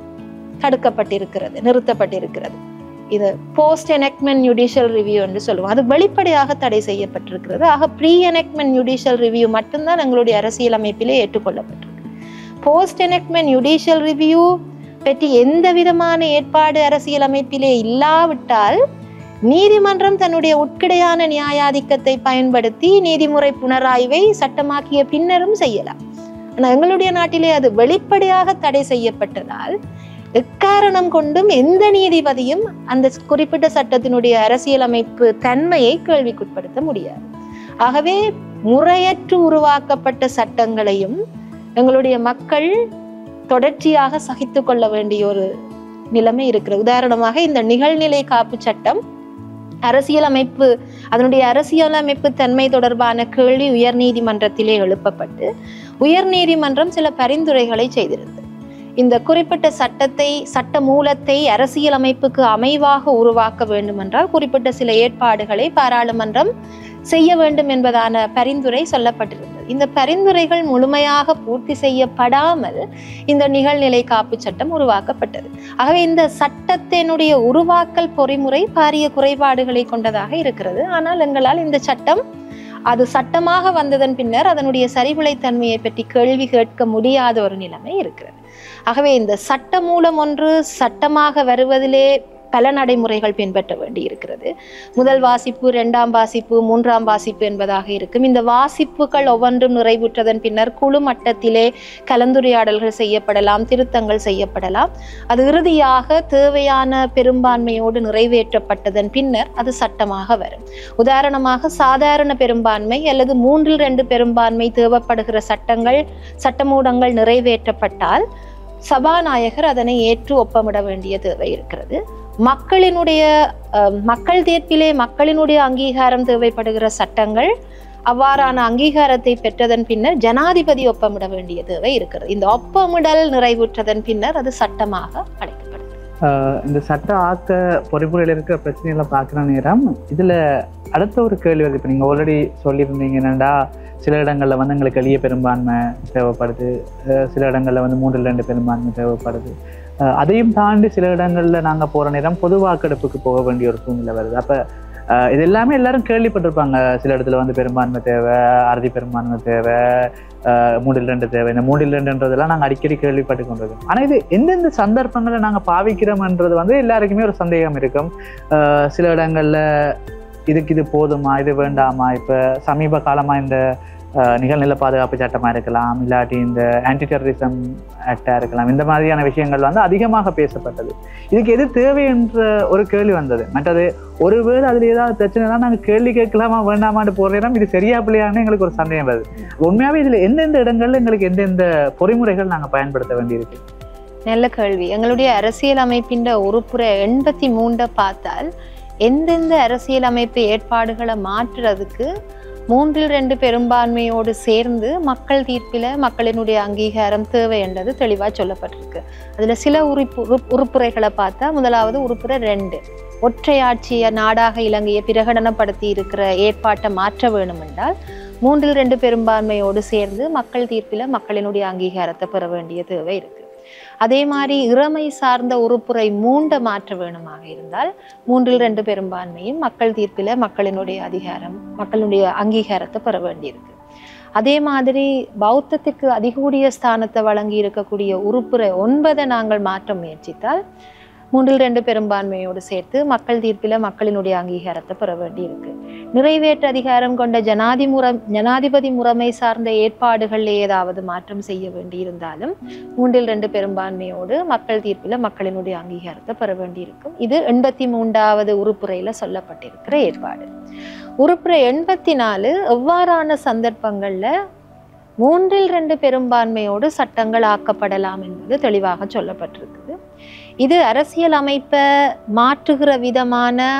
தடுக்கப்பட்டிருக்கிறது நிறுத்தப்பட்டிருக்கிறது இது போஸ்ட் எனக்மெண்ட் ஜுடிஷியல் ரிவ்யூ என்று சொல்லுவோம் அது வெளிப்படையாக தடை செய்யப்பட்டிருக்கிறது ஆக ப்ரீ எனக்மெண்ட் ஜுடிஷியல் ரிவ்யூ மட்டும்தான் எங்களுடைய அரசியலமைப்பிலே ஏற்றுக்கொள்ளப்பட்டிருக்கு போஸ்ட் எனக்மெண்ட் ஜுடிஷியல் ரிவ்யூ பற்றி எந்த விதமான ஏற்பாடு அரசியலமைப்பிலே இல்லாவிட்டால் நீதிமன்றம் தன்னுடைய உட்கிடையான நியாயாதிக்கத்தை பயன்படுத்தி நீதிமுறை புனராய்வை சட்டமாக்கிய பின்னரும் செய்யலாம் ஆனால் எங்களுடைய நாட்டிலே அது வெளிப்படையாக தடை செய்யப்பட்டதால் எக்காரணம் கொண்டும் எந்த நீதிபதியும் அந்த குறிப்பிட்ட சட்டத்தினுடைய அரசியலமைப்பு தன்மையை கேள்விக்குட்படுத்த முடியாது ஆகவே முறையற்று உருவாக்கப்பட்ட சட்டங்களையும் எங்களுடைய மக்கள் தொடர்ச்சியாக சகித்து கொள்ள வேண்டிய ஒரு நிலைமை இருக்கிறது உதாரணமாக இந்த நிகழ்நிலை காப்பு சட்டம் அரசியலமைப்பு அதனுடைய அரசியலமைப்பு தன்மை தொடர்பான கேள்வி உயர்நீதிமன்றத்திலே எழுப்பப்பட்டு உயர்நீதிமன்றம் சில பரிந்துரைகளை செய்திருந்தது இந்த குறிப்பிட்ட சட்டத்தை சட்ட மூலத்தை அரசியலமைப்புக்கு அமைவாக உருவாக்க வேண்டுமென்றால் குறிப்பிட்ட சில ஏற்பாடுகளை பாராளுமன்றம் செய்ய வேண்டும் என்பதான பரிந்துரை சொல்லப்பட்டிருந்தது இந்த பரிந்துரைகள் முழுமையாக பூர்த்தி செய்யப்படாமல் இந்த நிகழ்நிலை காப்பு சட்டம் உருவாக்கப்பட்டது ஆகவே இந்த சட்டத்தினுடைய உருவாக்கல் பொறிமுறை பாரிய குறைபாடுகளை கொண்டதாக இருக்கிறது ஆனால் எங்களால் இந்த சட்டம் அது சட்டமாக வந்ததன் பின்னர் அதனுடைய சரிவிளைத்தன்மையை பற்றி கேள்வி கேட்க முடியாத ஒரு நிலைமை இருக்கிறது ஆகவே இந்த சட்ட மூலம் ஒன்று சட்டமாக வருவதிலே பல நடைமுறைகள் பின்பற்ற வேண்டி இருக்கிறது முதல் வாசிப்பு இரண்டாம் வாசிப்பு மூன்றாம் வாசிப்பு என்பதாக இருக்கும் இந்த வாசிப்புகள் ஒவ்வொன்றும் நிறைவுற்றதன் பின்னர் குழு மட்டத்திலே கலந்துரையாடல்கள் செய்யப்படலாம் திருத்தங்கள் செய்யப்படலாம் அது இறுதியாக தேவையான பெரும்பான்மையோடு நிறைவேற்றப்பட்டதன் பின்னர் அது சட்டமாக வரும் உதாரணமாக சாதாரண பெரும்பான்மை அல்லது மூன்றில் ரெண்டு பெரும்பான்மை தேவைப்படுகிற சட்டங்கள் சட்டமூடங்கள் நிறைவேற்றப்பட்டால் சபாநாயகர் அதனை ஏற்று ஒப்பமிட வேண்டிய தேவை இருக்கிறது மக்களினுடைய அஹ், மக்கள் தீர்ப்பிலே மக்களினுடைய அங்கீகாரம் தேவைப்படுகிற சட்டங்கள் அவ்வாறான அங்கீகாரத்தை பெற்றதன் பின்னர் ஜனாதிபதி ஒப்பமிட வேண்டிய தேவை இருக்கிறது இந்த ஒப்பமிடல் நிறைவுற்றதன் பின்னர் அது சட்டமாக அழைக்கப்படுது ஆஹ் இந்த சட்ட ஆக்க பொறிமுறையில் இருக்கிற பிரச்சனைகளை பார்க்குற நேரம் இதில் அடுத்த ஒரு கேள்வி வருது இப்போ நீங்கள் ஆல்ரெடி சொல்லியிருந்தீங்க என்னடா சில இடங்களில் வந்து எங்களுக்கு எளிய பெரும்பான்மை தேவைப்படுது அஹ் சில இடங்களில் வந்து மூன்றில் ரெண்டு பெரும்பான்மை தேவைப்படுது அஹ் அதையும் தாண்டி சில இடங்களில் நாங்கள் போகிற நேரம் பொது வாக்கெடுப்புக்கு போக வேண்டிய ஒரு சூழ்நிலை வருது அப்போ இது எல்லாமே எல்லாரும் கேள்விப்பட்டிருப்பாங்க சில இடத்துல வந்து பெரும்பான்மை தேவை அறுதி பெரும்பான்மை தேவை அஹ் மூன்றில் ரெண்டு தேவை இந்த மூன்றில் ரெண்டுன்றதெல்லாம் நாங்கள் அடிக்கடி கேள்விப்பட்டு கொண்டிருக்கோம் ஆனால் இது எந்தெந்த சந்தர்ப்பங்களை நாங்கள் பாவிக்கிறோம்ன்றது வந்து எல்லாருக்குமே ஒரு சந்தேகம் இருக்கும் அஹ் சில இடங்கள்ல இதுக்கு இது போதுமா இது வேண்டாமா இப்போ சமீப காலமாக இந்த அஹ், நிகழ்நிலை பாதுகாப்பு சட்டமாக இருக்கலாம் இல்லாட்டி இந்த ஆன்டி டெரரிசம் ஆக்டாக இருக்கலாம் இந்த மாதிரியான விஷயங்கள் வந்து அதிகமாக பேசப்பட்டது இதுக்கு எது தேவை என்ற ஒரு கேள்வி வந்தது மற்றது ஒருவேளை அதில் ஏதாவது பிரச்சனை தான் நாங்கள் கேள்வி கேட்கலாமா வேண்டாமான்னு போகிற நேரம் இது சரியா பிள்ளையான்னு எங்களுக்கு ஒரு சந்தேகம் வருது உண்மையாகவே இதில் எந்தெந்த இடங்கள்ல எங்களுக்கு எந்தெந்த பொறிமுறைகள் நாங்கள் பயன்படுத்த வேண்டியிருக்கு நல்ல கேள்வி எங்களுடைய அரசியலமைப்பின் உறுப்புரை எண்பத்தி மூண்டை பார்த்தால் எந்தெந்த அரசியலமைப்பு ஏற்பாடுகளை மாற்றுறதுக்கு மூன்றில் ரெண்டு பெரும்பான்மையோடு சேர்ந்து மக்கள் தீர்ப்பில் மக்களினுடைய அங்கீகாரம் தேவை என்றது தெளிவாக சொல்லப்பட்டிருக்கு அதில் சில உறுப்பு உறுப்- உறுப்புரைகளை பார்த்தா முதலாவது உறுப்புரை ரெண்டு ஒற்றையாட்சிய நாடாக இலங்கையை பிரகடனப்படுத்தி இருக்கிற ஏற்பாட்டை மாற்ற வேணும் என்றால் மூன்றில் ரெண்டு பெரும்பான்மையோடு சேர்ந்து மக்கள் தீர்ப்பில் மக்களினுடைய அங்கீகாரத்தை பெற வேண்டிய தேவை இருக்கு அதே மாதிரி இறமை சார்ந்த உறுப்புரை மூண்ட மாற்ற வேணுமாக இருந்தால் மூன்றில் ரெண்டு பெரும்பான்மையும் மக்கள் தீர்ப்பில் மக்களினுடைய அதிகாரம் மக்களுடைய அங்கீகாரத்தை பெற வேண்டியிருக்கு அதே மாதிரி பௌத்தத்திற்கு அதிகூடிய ஸ்தானத்தை வழங்கி இருக்கக்கூடிய உறுப்புரை ஒன்பதை நாங்கள் மாற்ற முயற்சித்தால் மூன்றில் ரெண்டு பெரும்பான்மையோடு சேர்த்து மக்கள் தீர்ப்பில் மக்களினுடைய அங்கீகாரத்தை பெற வேண்டியிருக்கு நிறைவேற்று அதிகாரம் கொண்ட ஜனாதி முறை ஜனாதிபதி முறைமை சார்ந்த ஏற்பாடுகளில் ஏதாவது மாற்றம் செய்ய வேண்டியிருந்தாலும் மூன்றில் ரெண்டு பெரும்பான்மையோடு மக்கள் தீர்ப்பில் மக்களினுடைய அங்கீகாரத்தை பெற வேண்டியிருக்கும் இது எண்பத்தி மூன்றாவது உறுப்புரையில சொல்லப்பட்டிருக்கிற ஏற்பாடு உறுப்புரை எண்பத்தி நாலு எவ்வாறான சந்தர்ப்பங்கள்ல மூன்றில் ரெண்டு பெரும்பான்மையோடு சட்டங்கள் ஆக்கப்படலாம் என்பது தெளிவாக சொல்லப்பட்டிருக்குது இது அரசியல் அமைப்பை மாற்றுகிற விதமான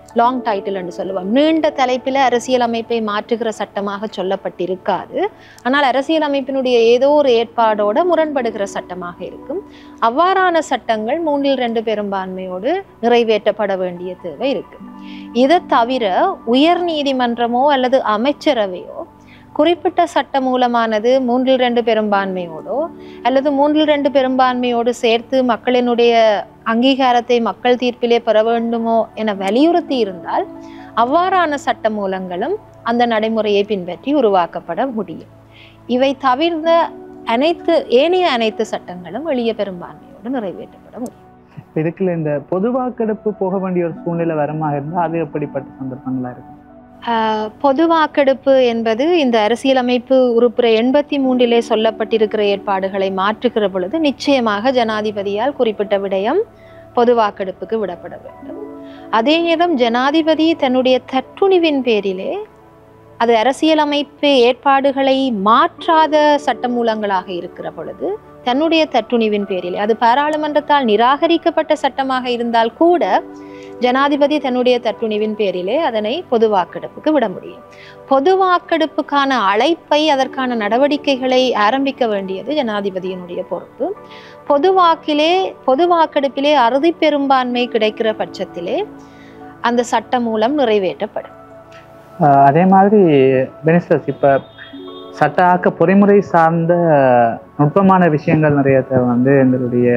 லாங் டைட்டில் என்று சொல்லுவோம் நீண்ட தலைப்பில் அரசியல் அமைப்பை மாற்றுகிற சட்டமாக சொல்லப்பட்டிருக்காது ஆனால் அரசியல் அமைப்பினுடைய ஏதோ ஒரு ஏற்பாடோட முரண்படுகிற சட்டமாக இருக்கும் அவ்வாறான சட்டங்கள் மூன்றில் ரெண்டு பெரும்பான்மையோடு நிறைவேற்றப்பட வேண்டிய தேவை இருக்கு இதை தவிர உயர் நீதிமன்றமோ அல்லது அமைச்சரவையோ குறிப்பிட்ட சட்ட மூலமானது மூன்றில் ரெண்டு பெரும்பான்மையோடோ அல்லது மூன்றில் ரெண்டு பெரும்பான்மையோடு சேர்த்து மக்களினுடைய அங்கீகாரத்தை மக்கள் தீர்ப்பிலே பெற வேண்டுமோ என வலியுறுத்தி இருந்தால் அவ்வாறான சட்ட மூலங்களும் அந்த நடைமுறையை பின்பற்றி உருவாக்கப்பட முடியும் இவை தவிர்ந்த அனைத்து ஏனைய அனைத்து சட்டங்களும் எளிய பெரும்பான்மையோடு நிறைவேற்றப்பட முடியும் இதுக்குள்ள இந்த பொது வாக்கெடுப்பு போக வேண்டிய ஒரு சூழ்நிலை வரமாக இருந்தால் அது எப்படிப்பட்ட சந்தர்ப்பங்களா இருக்கும் ஆஹ் பொது வாக்கெடுப்பு என்பது இந்த அரசியலமைப்பு உறுப்புரை எண்பத்தி மூன்றிலே சொல்லப்பட்டிருக்கிற ஏற்பாடுகளை மாற்றுகிற பொழுது நிச்சயமாக ஜனாதிபதியால் குறிப்பிட்ட விடயம் பொது வாக்கெடுப்புக்கு விடப்பட வேண்டும் அதே நேரம் ஜனாதிபதி தன்னுடைய தற்றுணிவின் பேரிலே அது அரசியலமைப்பு ஏற்பாடுகளை மாற்றாத சட்டமூலங்களாக இருக்கிற பொழுது தன்னுடைய தற்றுணிவின் பேரிலே அது பாராளுமன்றத்தால் நிராகரிக்கப்பட்ட சட்டமாக இருந்தால் கூட ஜனாதிபதி தன்னுடைய தற்றுணிவின் பேரிலே அதனை பொது வாக்கெடுப்புக்கு விட முடியும் பொது வாக்கெடுப்புக்கான அழைப்பை அதற்கான நடவடிக்கைகளை ஆரம்பிக்க வேண்டியது ஜனாதிபதியினுடைய பொறுப்பு பொது வாக்கிலே பொது வாக்கெடுப்பிலே அறுதி பெரும்பான்மை கிடைக்கிற பட்சத்திலே அந்த சட்ட மூலம் நிறைவேற்றப்படும் ஆஹ் அதே மாதிரி பெனிஸ்டர்ஸ் இப்போ சட்ட ஆக்க பொறிமுறை சார்ந்த நுட்பமான விஷயங்கள் நிறையத்தை வந்து எங்களுடைய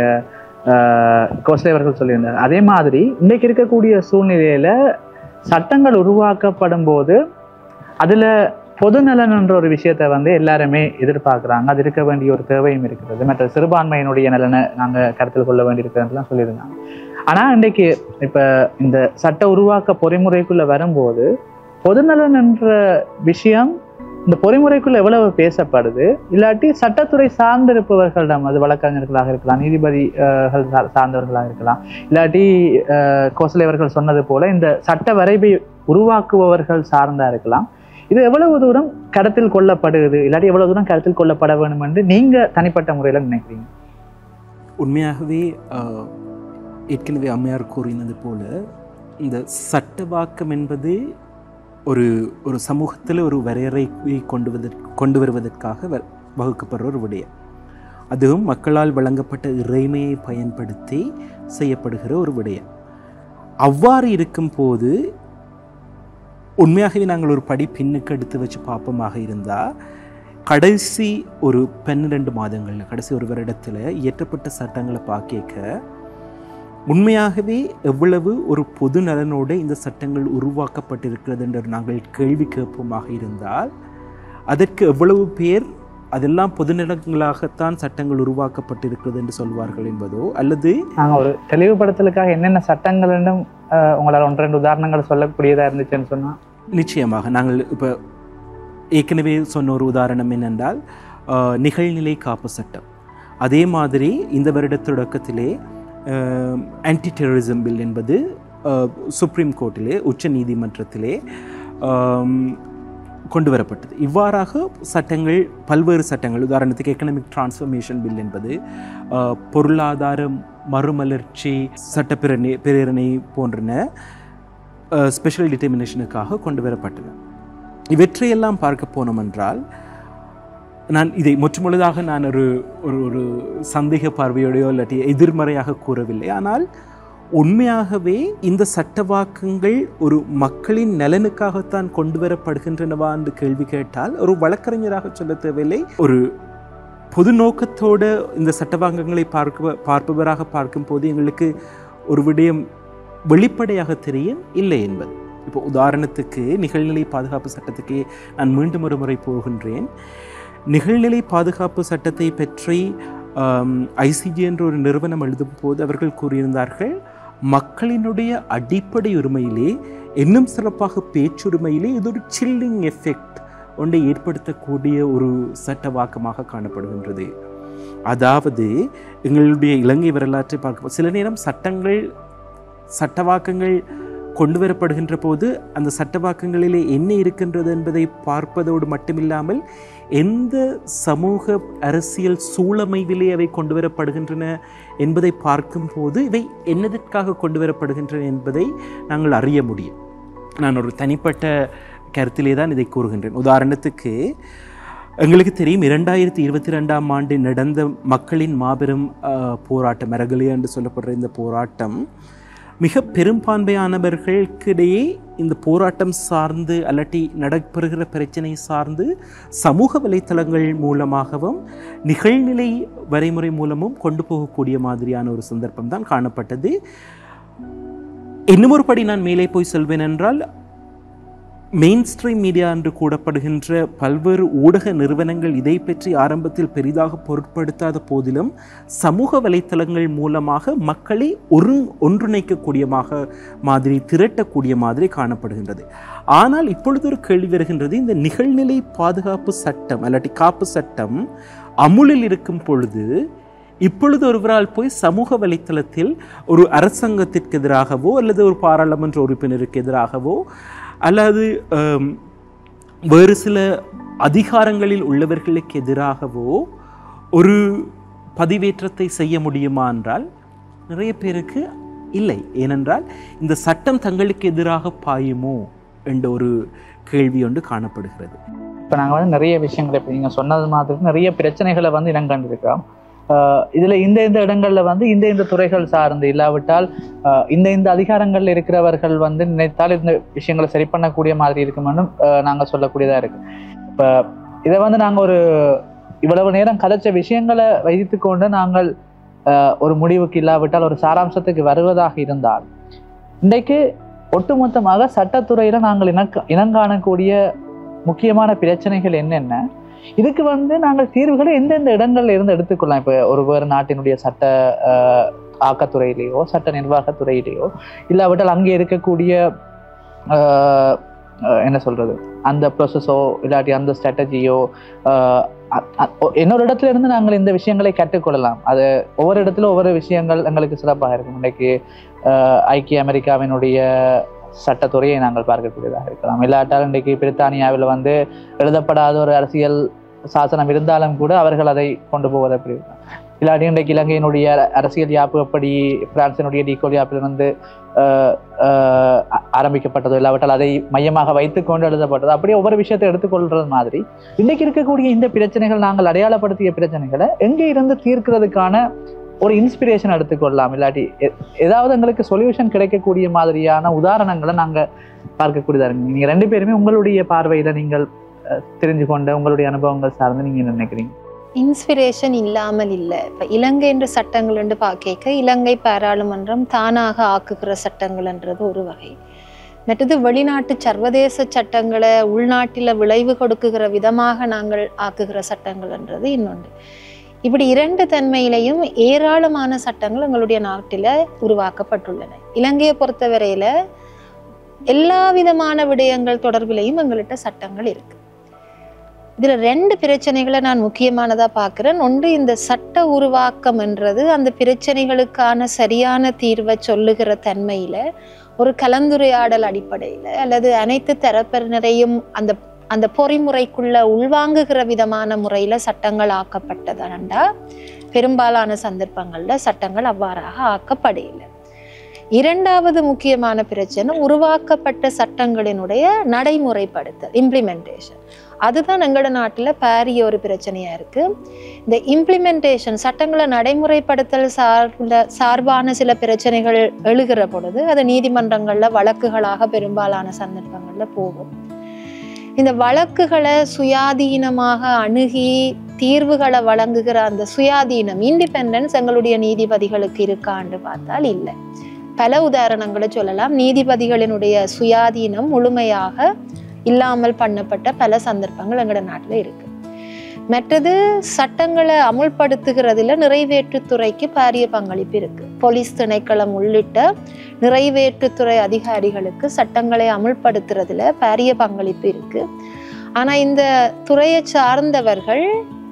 கோஸ்லே அவர்கள் சொல்லியிருந்தார் அதே மாதிரி இன்றைக்கு இருக்கக்கூடிய சூழ்நிலையில சட்டங்கள் உருவாக்கப்படும் போது அதுல பொதுநலன் என்ற ஒரு விஷயத்தை வந்து எல்லாருமே எதிர்பார்க்குறாங்க அது இருக்க வேண்டிய ஒரு தேவையும் இருக்கிறது மற்ற சிறுபான்மையினுடைய நலனை நாங்கள் கருத்தில் கொள்ள வேண்டியிருக்கிறதுலாம் சொல்லியிருந்தாங்க ஆனா இன்றைக்கு இப்ப இந்த சட்ட உருவாக்க பொறிமுறைக்குள்ள வரும்போது பொதுநலன் என்ற விஷயம் இந்த பொறிமுறைக்குள்ள எவ்வளவு பேசப்படுது இல்லாட்டி சட்டத்துறை சார்ந்திருப்பவர்களிடம் அது வழக்கறிஞர்களாக இருக்கலாம் நீதிபதிகள் சா- சார்ந்தவர்களாக இருக்கலாம் இல்லாட்டி அஹ், கோசலை அவர்கள் சொன்னது போல இந்த சட்ட வரைவை உருவாக்குபவர்கள் சார்ந்தா இருக்கலாம் இது எவ்வளவு தூரம் கருத்தில் கொள்ளப்படுது இல்லாட்டி எவ்வளவு தூரம் கருத்தில் கொள்ளப்பட வேண்டும் என்று நீங்க தனிப்பட்ட முறையில நினைக்கிறீங்க உண்மையாகவே ஆஹ், ஏற்கனவே அம்மையார் கூறினது போல இந்த சட்டவாக்கம் என்பது ஒரு ஒரு சமூகத்தில் ஒரு வரையறையை கொண்டு வதற் கொண்டு வருவதற்காக வ- வகுக்கப்படுற ஒரு விடயம் அதுவும் மக்களால் வழங்கப்பட்ட இறைமையை பயன்படுத்தி செய்யப்படுகிற ஒரு விடயம் அவ்வாறு இருக்கும்போது உண்மையாகவே நாங்கள் ஒரு படி பின்னுக்கு எடுத்து வச்சு பார்ப்போமாக இருந்தால் கடைசி ஒரு பன்னிரெண்டு மாதங்களில் கடைசி ஒரு வருடத்தில் இயற்றப்பட்ட சட்டங்களை பார்க்க உண்மையாகவே எவ்வளவு ஒரு பொது நலனோடு இந்த சட்டங்கள் உருவாக்கப்பட்டிருக்கிறது என்று நாங்கள் கேள்வி கேட்போமாக இருந்தால் அதற்கு எவ்வளவு பேர் அதெல்லாம் பொதுநலங்களாகத்தான் சட்டங்கள் உருவாக்கப்பட்டிருக்கிறது என்று சொல்வார்கள் என்பதோ அல்லது நாங்க ஒரு தெளிவுபடுத்தலுக்காக என்னென்ன சட்டங்கள் என்றும் அஹ், உங்களால் ஒன்று ரெண்டு உதாரணங்கள் சொல்லக்கூடியதா இருந்துச்சுன்னு சொன்னா நிச்சயமாக நாங்கள் இப்போ ஏற்கனவே சொன்ன ஒரு உதாரணம் என்னென்றால் ஆஹ், நிகழ்நிலை காப்பு சட்டம் அதே மாதிரி இந்த வருட தொடக்கத்திலே ஆன்டி டெரரிசம் பில் என்பது ஆஹ், சுப்ரீம் கோர்ட்டிலே உச்ச நீதிமன்றத்திலே ஆம், கொண்டு வரப்பட்டது இவ்வாறாக சட்டங்கள் பல்வேறு சட்டங்கள் உதாரணத்துக்கு எக்கனாமிக் டிரான்ஸ்ஃபர்மேஷன் பில் என்பது ஆஹ், பொருளாதார மறுமலர்ச்சி சட்டப்பிரணி பிரேரணை போன்றன ஸ்பெஷல் டிட்டர்மினேஷனுக்காக கொண்டு வரப்பட்டன இவற்றையெல்லாம் பார்க்க போனோம் என்றால் நான் இதை முற்றுமுழுதாக நான் ஒரு ஒரு ஒரு சந்தேக பார்வையோடையோ இல்லாட்டி எதிர்மறையாக கூறவில்லை ஆனால் உண்மையாகவே இந்த சட்டவாக்கங்கள் ஒரு மக்களின் நலனுக்காகத்தான் கொண்டு வரப்படுகின்றனவா என்று கேள்வி கேட்டால் ஒரு வழக்கறிஞராக சொல்ல தேவையில்லை ஒரு பொது நோக்கத்தோடு இந்த சட்டவாக்கங்களை பார்க்க பார்ப்பவராக பார்க்கும்போது எங்களுக்கு ஒரு விடயம் வெளிப்படையாக தெரியும் இல்லை என்பது இப்போ உதாரணத்துக்கு நிகழ்நிலை பாதுகாப்பு சட்டத்துக்கு நான் மீண்டும் ஒரு முறை போகின்றேன் நிகழ்நிலை பாதுகாப்பு சட்டத்தை பற்றி ஐசிஜி என்ற ஒரு நிறுவனம் எழுதும் போது அவர்கள் கூறியிருந்தார்கள் மக்களினுடைய அடிப்படை உரிமையிலே இன்னும் சிறப்பாக பேச்சுரிமையிலே இது ஒரு சில்லிங் எஃபெக்ட் ஒன்றை ஏற்படுத்தக்கூடிய ஒரு சட்டவாக்கமாக காணப்படுகின்றது அதாவது எங்களுடைய இலங்கை வரலாற்றை பார்க்க சில நேரம் சட்டங்கள் சட்டவாக்கங்கள் கொண்டு வரப்படுகின்ற போது அந்த சட்டவாக்கங்களிலே என்ன இருக்கின்றது என்பதை பார்ப்பதோடு மட்டுமில்லாமல் எந்த சமூக அரசியல் சூழமைவிலே அவை கொண்டு வரப்படுகின்றன என்பதை பார்க்கும்போது இவை என்னதற்காக கொண்டு வரப்படுகின்றன என்பதை நாங்கள் அறிய முடியும் நான் ஒரு தனிப்பட்ட கருத்திலே தான் இதை கூறுகின்றேன் உதாரணத்துக்கு எங்களுக்கு தெரியும் இரண்டாயிரத்தி இருபத்தி ரெண்டாம் ஆண்டு நடந்த மக்களின் மாபெரும் அஹ், போராட்டம் மரகலி என்று சொல்லப்படுற இந்த போராட்டம் மிக பெரும்பான்மையானவர்களுக்கிடையே இந்த போராட்டம் சார்ந்து அல்லாட்டி நடைபெறுகிற பிரச்சனை சார்ந்து சமூக வலைத்தளங்கள் மூலமாகவும் நிகழ்நிலை வரைமுறை மூலமும் கொண்டு போகக்கூடிய மாதிரியான ஒரு சந்தர்ப்பம் தான் காணப்பட்டது இன்னும் ஒரு படி நான் மேலே போய் செல்வேன் என்றால் மெயின் ஸ்ட்ரீம் மீடியா என்று கூடப்படுகின்ற பல்வேறு ஊடக நிறுவனங்கள் இதை பற்றி ஆரம்பத்தில் பெரிதாக பொருட்படுத்தாத போதிலும் சமூக வலைத்தளங்கள் மூலமாக மக்களை ஒரு ஒன்றிணைக்கக்கூடியமாக மாதிரி திரட்டக்கூடிய மாதிரி காணப்படுகின்றது ஆனால் இப்பொழுது ஒரு கேள்வி வருகின்றது இந்த நிகழ்நிலை பாதுகாப்பு சட்டம் அல்லாட்டி காப்பு சட்டம் அமுலில் இருக்கும் பொழுது இப்பொழுது ஒருவரால் போய் சமூக வலைத்தளத்தில் ஒரு அரசாங்கத்திற்கு எதிராகவோ அல்லது ஒரு பாராளுமன்ற உறுப்பினருக்கு எதிராகவோ அல்லது ஆம், வேறு சில அதிகாரங்களில் உள்ளவர்களுக்கு எதிராகவோ ஒரு பதிவேற்றத்தை செய்ய முடியுமா என்றால் நிறைய பேருக்கு இல்லை ஏனென்றால் இந்த சட்டம் தங்களுக்கு எதிராக பாயுமோ என்ற ஒரு கேள்வி ஒன்று காணப்படுகிறது இப்போ நாங்கள் வந்து நிறைய விஷயங்களை இப்போ நீங்கள் சொன்னது மாதிரி நிறைய பிரச்சனைகளை வந்து இனம் கண்டிருக்கிறோம் ஆஹ் இதுல இந்த இந்த இடங்கள்ல வந்து இந்த இந்த துறைகள் சார்ந்து இல்லாவிட்டால் ஆஹ் இந்த இந்த அதிகாரங்கள்ல இருக்கிறவர்கள் வந்து நினைத்தால் இந்த விஷயங்களை சரி பண்ணக்கூடிய மாதிரி இருக்குமென்னு ஆஹ் நாங்க சொல்லக்கூடியதா இருக்கு இப்ப இதை வந்து நாங்க ஒரு இவ்வளவு நேரம் கதைச்ச விஷயங்களை வைத்துக்கொண்டு நாங்கள் ஆஹ் ஒரு முடிவுக்கு இல்லாவிட்டால் ஒரு சாராம்சத்துக்கு வருவதாக இருந்தால் இன்றைக்கு ஒட்டுமொத்தமாக சட்டத்துறையில நாங்கள் இனக்க இனங்காணக்கூடிய முக்கியமான பிரச்சனைகள் என்னென்ன இதுக்கு வந்து நாங்கள் தீர்வுகளை எந்தெந்த இடங்கள்ல இருந்து எடுத்துக்கொள்ளலாம் இப்போ ஒரு வேறு நாட்டினுடைய சட்ட ஆஹ், ஆக்கத்துறையிலேயோ சட்ட நிர்வாகத்துறையிலேயோ இல்லாவிட்டால் அங்கே இருக்கக்கூடிய ஆஹ், ஆஹ், என்ன சொல்றது அந்த ப்ரொசஸோ இல்லாட்டி அந்த ஸ்ட்ராட்டஜியோ இன்னொரு இடத்துல இருந்து நாங்கள் இந்த விஷயங்களை கற்றுக்கொள்ளலாம் அது ஒவ்வொரு இடத்துல ஒவ்வொரு விஷயங்கள் எங்களுக்கு சிறப்பாக இருக்கும் இன்னைக்கு ஆஹ், ஐக்கிய அமெரிக்காவினுடைய சட்டத்துறையை நாங்கள் பார்க்கக்கூடியதாக இருக்கலாம் இல்லாட்டால் இன்றைக்கு பிரித்தானியாவில் வந்து எழுதப்படாத ஒரு அரசியல் சாசனம் இருந்தாலும் கூட அவர்கள் அதை கொண்டு போவது அப்படி இருக்கும். இல்லாட்டி இன்றைக்கு இலங்கையினுடைய அரசியல் யாப்பு எப்படி பிரான்சினுடைய டீகோல் யாப்பிலிருந்து ஆஹ், ஆஹ், ஆ- ஆரம்பிக்கப்பட்டதோ இல்லாவிட்டால் அதை மையமாக வைத்துக்கொண்டு எழுதப்பட்டதோ அப்படியே ஒவ்வொரு விஷயத்தை எடுத்துக்கொள்றது மாதிரி இன்னைக்கு இருக்கக்கூடிய இந்த பிரச்சனைகள் நாங்கள் அடையாளப்படுத்திய பிரச்சனைகளை எங்கே இருந்து தீர்க்கிறதுக்கான ஒரு இன்ஸ்பிரேஷன் எடுத்துக்கொள்ளலாம் இல்லாட்டி எ- ஏதாவது எங்களுக்கு சொல்யூஷன் கிடைக்கக்கூடிய மாதிரியான உதாரணங்களை நாங்க பார்க்கக்கூடியதா இருக்கு நீங்க ரெண்டு பேருமே உங்களுடைய பார்வையில நீங்கள் அஹ், தெரிஞ்சு கொண்ட உங்களுடைய அனுபவங்கள் சார்ந்து நீங்க என்ன நினைக்கிறீங்க இன்ஸ்பிரேஷன் இல்லாமல் இல்லை இப்போ இலங்கை என்ற சட்டங்கள் என்று பார்க்க இலங்கை பாராளுமன்றம் தானாக ஆக்குகிற சட்டங்கள்ன்றது ஒரு வகை மற்றது வெளிநாட்டு சர்வதேச சட்டங்களை உள்நாட்டில் விளைவு கொடுக்குகிற விதமாக நாங்கள் ஆக்குகிற சட்டங்கள்ன்றது இன்னொன்று இப்படி இரண்டு தன்மையிலையும் ஏராளமான சட்டங்கள் எங்களுடைய நாட்டில் உருவாக்கப்பட்டுள்ளன இலங்கையை பொறுத்தவரையில எல்லா விதமான விடயங்கள் தொடர்பிலையும் எங்கள்கிட்ட சட்டங்கள் இருக்கு இதுல ரெண்டு பிரச்சனைகளை நான் முக்கியமானதா பார்க்கிறேன் ஒன்று இந்த சட்ட உருவாக்கம் என்றது அந்த பிரச்சனைகளுக்கான சரியான தீர்வை சொல்லுகிற தன்மையில ஒரு கலந்துரையாடல் அடிப்படையில அல்லது அனைத்து தரப்பினரையும் அந்த அந்த பொறிமுறைக்குள்ள உள்வாங்குகிற விதமான முறையில சட்டங்கள் ஆக்கப்பட்டதாண்டா பெரும்பாலான சந்தர்ப்பங்கள்ல சட்டங்கள் அவ்வாறாக ஆக்கப்படையில இரண்டாவது முக்கியமான பிரச்சனை உருவாக்கப்பட்ட சட்டங்களினுடைய நடைமுறைப்படுத்தல் இம்ப்ளிமெண்டேஷன் அதுதான் எங்களோட நாட்டில் பாரிய ஒரு பிரச்சனையா இருக்கு இந்த இம்ப்ளிமெண்டேஷன் சட்டங்களை நடைமுறைப்படுத்தல் சார்ந்த சார்பான சில பிரச்சனைகள் எழுகிற பொழுது அது நீதிமன்றங்கள்ல வழக்குகளாக பெரும்பாலான சந்தர்ப்பங்கள்ல போகும் இந்த வழக்குகளை சுயாதீனமாக அணுகி தீர்வுகளை வழங்குகிற அந்த சுயாதீனம் இண்டிபெண்டன்ஸ் எங்களுடைய நீதிபதிகளுக்கு இருக்கான்னு பார்த்தால் இல்லை பல உதாரணங்களை சொல்லலாம் நீதிபதிகளினுடைய சுயாதீனம் முழுமையாக இல்லாமல் பண்ணப்பட்ட பல சந்தர்ப்பங்கள் எங்களோட நாட்டில் இருக்கு மற்றது சட்டங்களை அமுல்படுத்துகிறதுல நிறைவேற்றுத்துறைக்கு பாரிய பங்களிப்பு இருக்கு போலீஸ் திணைக்களம் உள்ளிட்ட நிறைவேற்றுத்துறை அதிகாரிகளுக்கு சட்டங்களை அமுல்படுத்துறதுல பாரிய பங்களிப்பு இருக்கு ஆனா இந்த துறையை சார்ந்தவர்கள்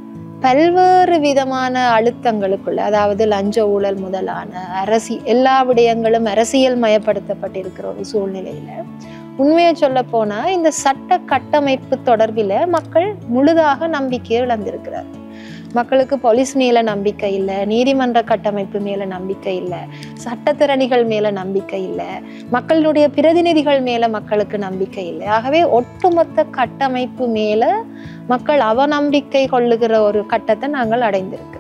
பல்வேறு விதமான அழுத்தங்களுக்குள்ள அதாவது லஞ்ச ஊழல் முதலான அரசி எல்லா விடயங்களும் அரசியல் மயப்படுத்தப்பட்டிருக்கிற ஒரு சூழ்நிலையில உண்மையை சொல்ல போனா இந்த சட்ட கட்டமைப்பு தொடர்பில் மக்கள் முழுதாக நம்பிக்கையை இழந்திருக்கிறார் மக்களுக்கு போலீஸ் மேல நம்பிக்கை இல்லை நீதிமன்ற கட்டமைப்பு மேல நம்பிக்கை இல்லை சட்டத்திறனிகள் மேல நம்பிக்கை இல்லை மக்களுடைய பிரதிநிதிகள் மேல மக்களுக்கு நம்பிக்கை இல்லை ஆகவே ஒட்டுமொத்த கட்டமைப்பு மேல மக்கள் அவநம்பிக்கை கொள்ளுகிற ஒரு கட்டத்தை நாங்கள் அடைந்திருக்கிறோம்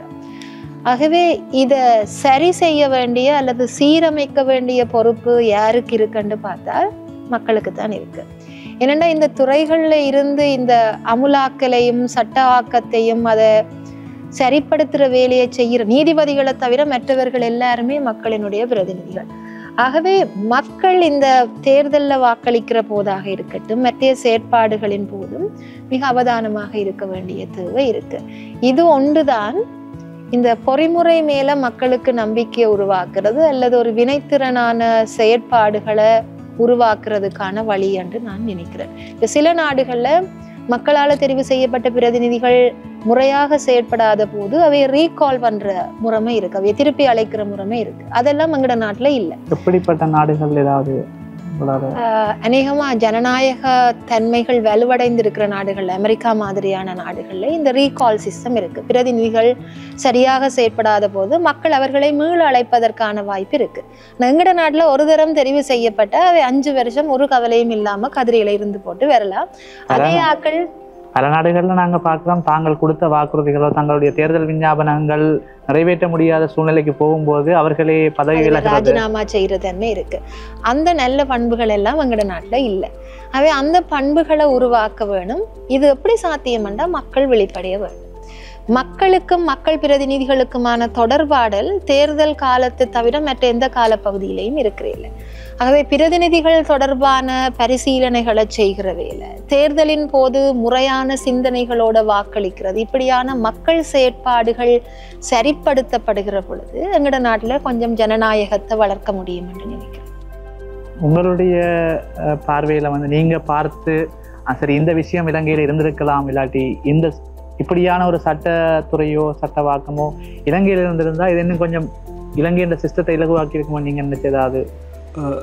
ஆகவே இத சரி செய்ய வேண்டிய அல்லது சீரமைக்க வேண்டிய பொறுப்பு யாருக்கு இருக்குன்னு பார்த்தால் மக்களுக்கு தான் இருக்கு ஏனென்னா இந்த துறைகள்ல இருந்து இந்த அமுலாக்கலையும் சட்ட ஆக்கத்தையும் அதை சரிப்படுத்துற வேலையை செய்கிற நீதிபதிகளை தவிர மற்றவர்கள் எல்லாருமே மக்களினுடைய பிரதிநிதிகள் ஆகவே மக்கள் இந்த தேர்தலில் வாக்களிக்கிற போதாக இருக்கட்டும் மற்ற செயற்பாடுகளின் போதும் மிக அவதானமாக இருக்க வேண்டிய தேவை இருக்கு இது ஒன்றுதான் இந்த பொறிமுறை மேல மக்களுக்கு நம்பிக்கையை உருவாக்குறது அல்லது ஒரு வினைத்திறனான செயற்பாடுகளை உருவாக்குறதுக்கான வழி என்று நான் நினைக்கிறேன் இப்ப சில நாடுகள்ல மக்களால தெரிவு செய்யப்பட்ட பிரதிநிதிகள் முறையாக செயற்படாத போது அவைய ரீகால் பண்ற முறைமை இருக்கு அவைய திருப்பி அழைக்கிற முறைமை இருக்கு அதெல்லாம் எங்கட நாட்டுல இல்ல எப்படிப்பட்ட நாடுகள் ஏதாவது உங்களால ஆஹ் அநேகமா ஜனநாயக தன்மைகள் வலுவடைந்து இருக்கிற நாடுகள் அமெரிக்கா மாதிரியான நாடுகள்ல இந்த ரீகால் சிஸ்டம் இருக்கு பிரதிநிதிகள் சரியாக செயற்படாத போது மக்கள் அவர்களை மீள அழைப்பதற்கான வாய்ப்பு இருக்கு ஆனா எங்கட நாட்டுல ஒரு தரம் தெரிவு செய்யப்பட்ட அவை அஞ்சு வருஷம் ஒரு கவலையும் இல்லாம கதிரையில இருந்து போட்டு வரலாம் அதே ஆக்கள் பல நாடுகள்ல நாங்க பார்க்கிறோம் தாங்கள் கொடுத்த வாக்குறுதிகளோ தங்களுடைய தேர்தல் விஞ்ஞாபனங்கள் நிறைவேற்ற முடியாத சூழ்நிலைக்கு போகும்போது அவர்களே பதவி அதுல விலகிறது ராஜினாமா செய்யற தன்மை இருக்கு அந்த நல்ல பண்புகள் எல்லாம் எங்கட நாட்டுல இல்ல அவை அந்த பண்புகளை உருவாக்க வேணும் இது எப்படி சாத்தியம்ண்டா மக்கள் வெளிப்படைய வேணும் மக்களுக்கும் மக்கள் பிரதிநிதிகளுக்குமான தொடர்பாடல் தேர்தல் காலத்தை தவிர மற்ற எந்த காலப்பகுதியிலையும் இருக்கிறதில்ல ஆகவே பிரதிநிதிகள் தொடர்பான பரிசீலனைகளை செய்கிற வேலை தேர்தலின் போது முறையான சிந்தனைகளோட வாக்களிக்கிறது இப்படியான மக்கள் செயற்பாடுகள் சரிப்படுத்தப்படுகிற பொழுது எங்கட நாட்டுல கொஞ்சம் ஜனநாயகத்தை வளர்க்க முடியும் என்று நினைக்கிறேன் உங்களுடைய அஹ், பார்வையில வந்து நீங்க பார்த்து "ஆ, சரி இந்த விஷயம் இலங்கையில இருந்திருக்கலாம் இல்லாட்டி இந்த ஸ்- இப்படியான ஒரு சட்டத்துறையோ சட்ட வாக்கமோ இலங்கையில இருந்திருந்தா இது இன்னும் கொஞ்சம் இலங்கையின் சிஸ்டத்தை இலகுவாக்கி இருக்குமோ நீங்க நினைச்ச ஏதாவது அஹ்,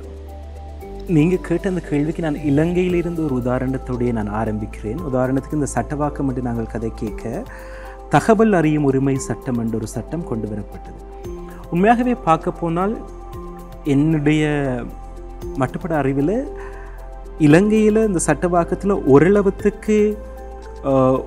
நீங்க கேட்ட அந்த கேள்விக்கு நான் இலங்கையிலிருந்து ஒரு உதாரணத்தோடைய நான் ஆரம்பிக்கிறேன் உதாரணத்துக்கு இந்த சட்டவாக்கம் என்று நாங்கள் கதை கேட்க தகவல் அறியும் உரிமை சட்டம் என்ற ஒரு சட்டம் கொண்டு வரப்பட்டது உண்மையாகவே பார்க்க போனால் என்னுடைய மட்டுப்பட அறிவில் இலங்கையில் இந்த சட்டவாக்கத்தில் ஓரளவுக்கு அஹ்,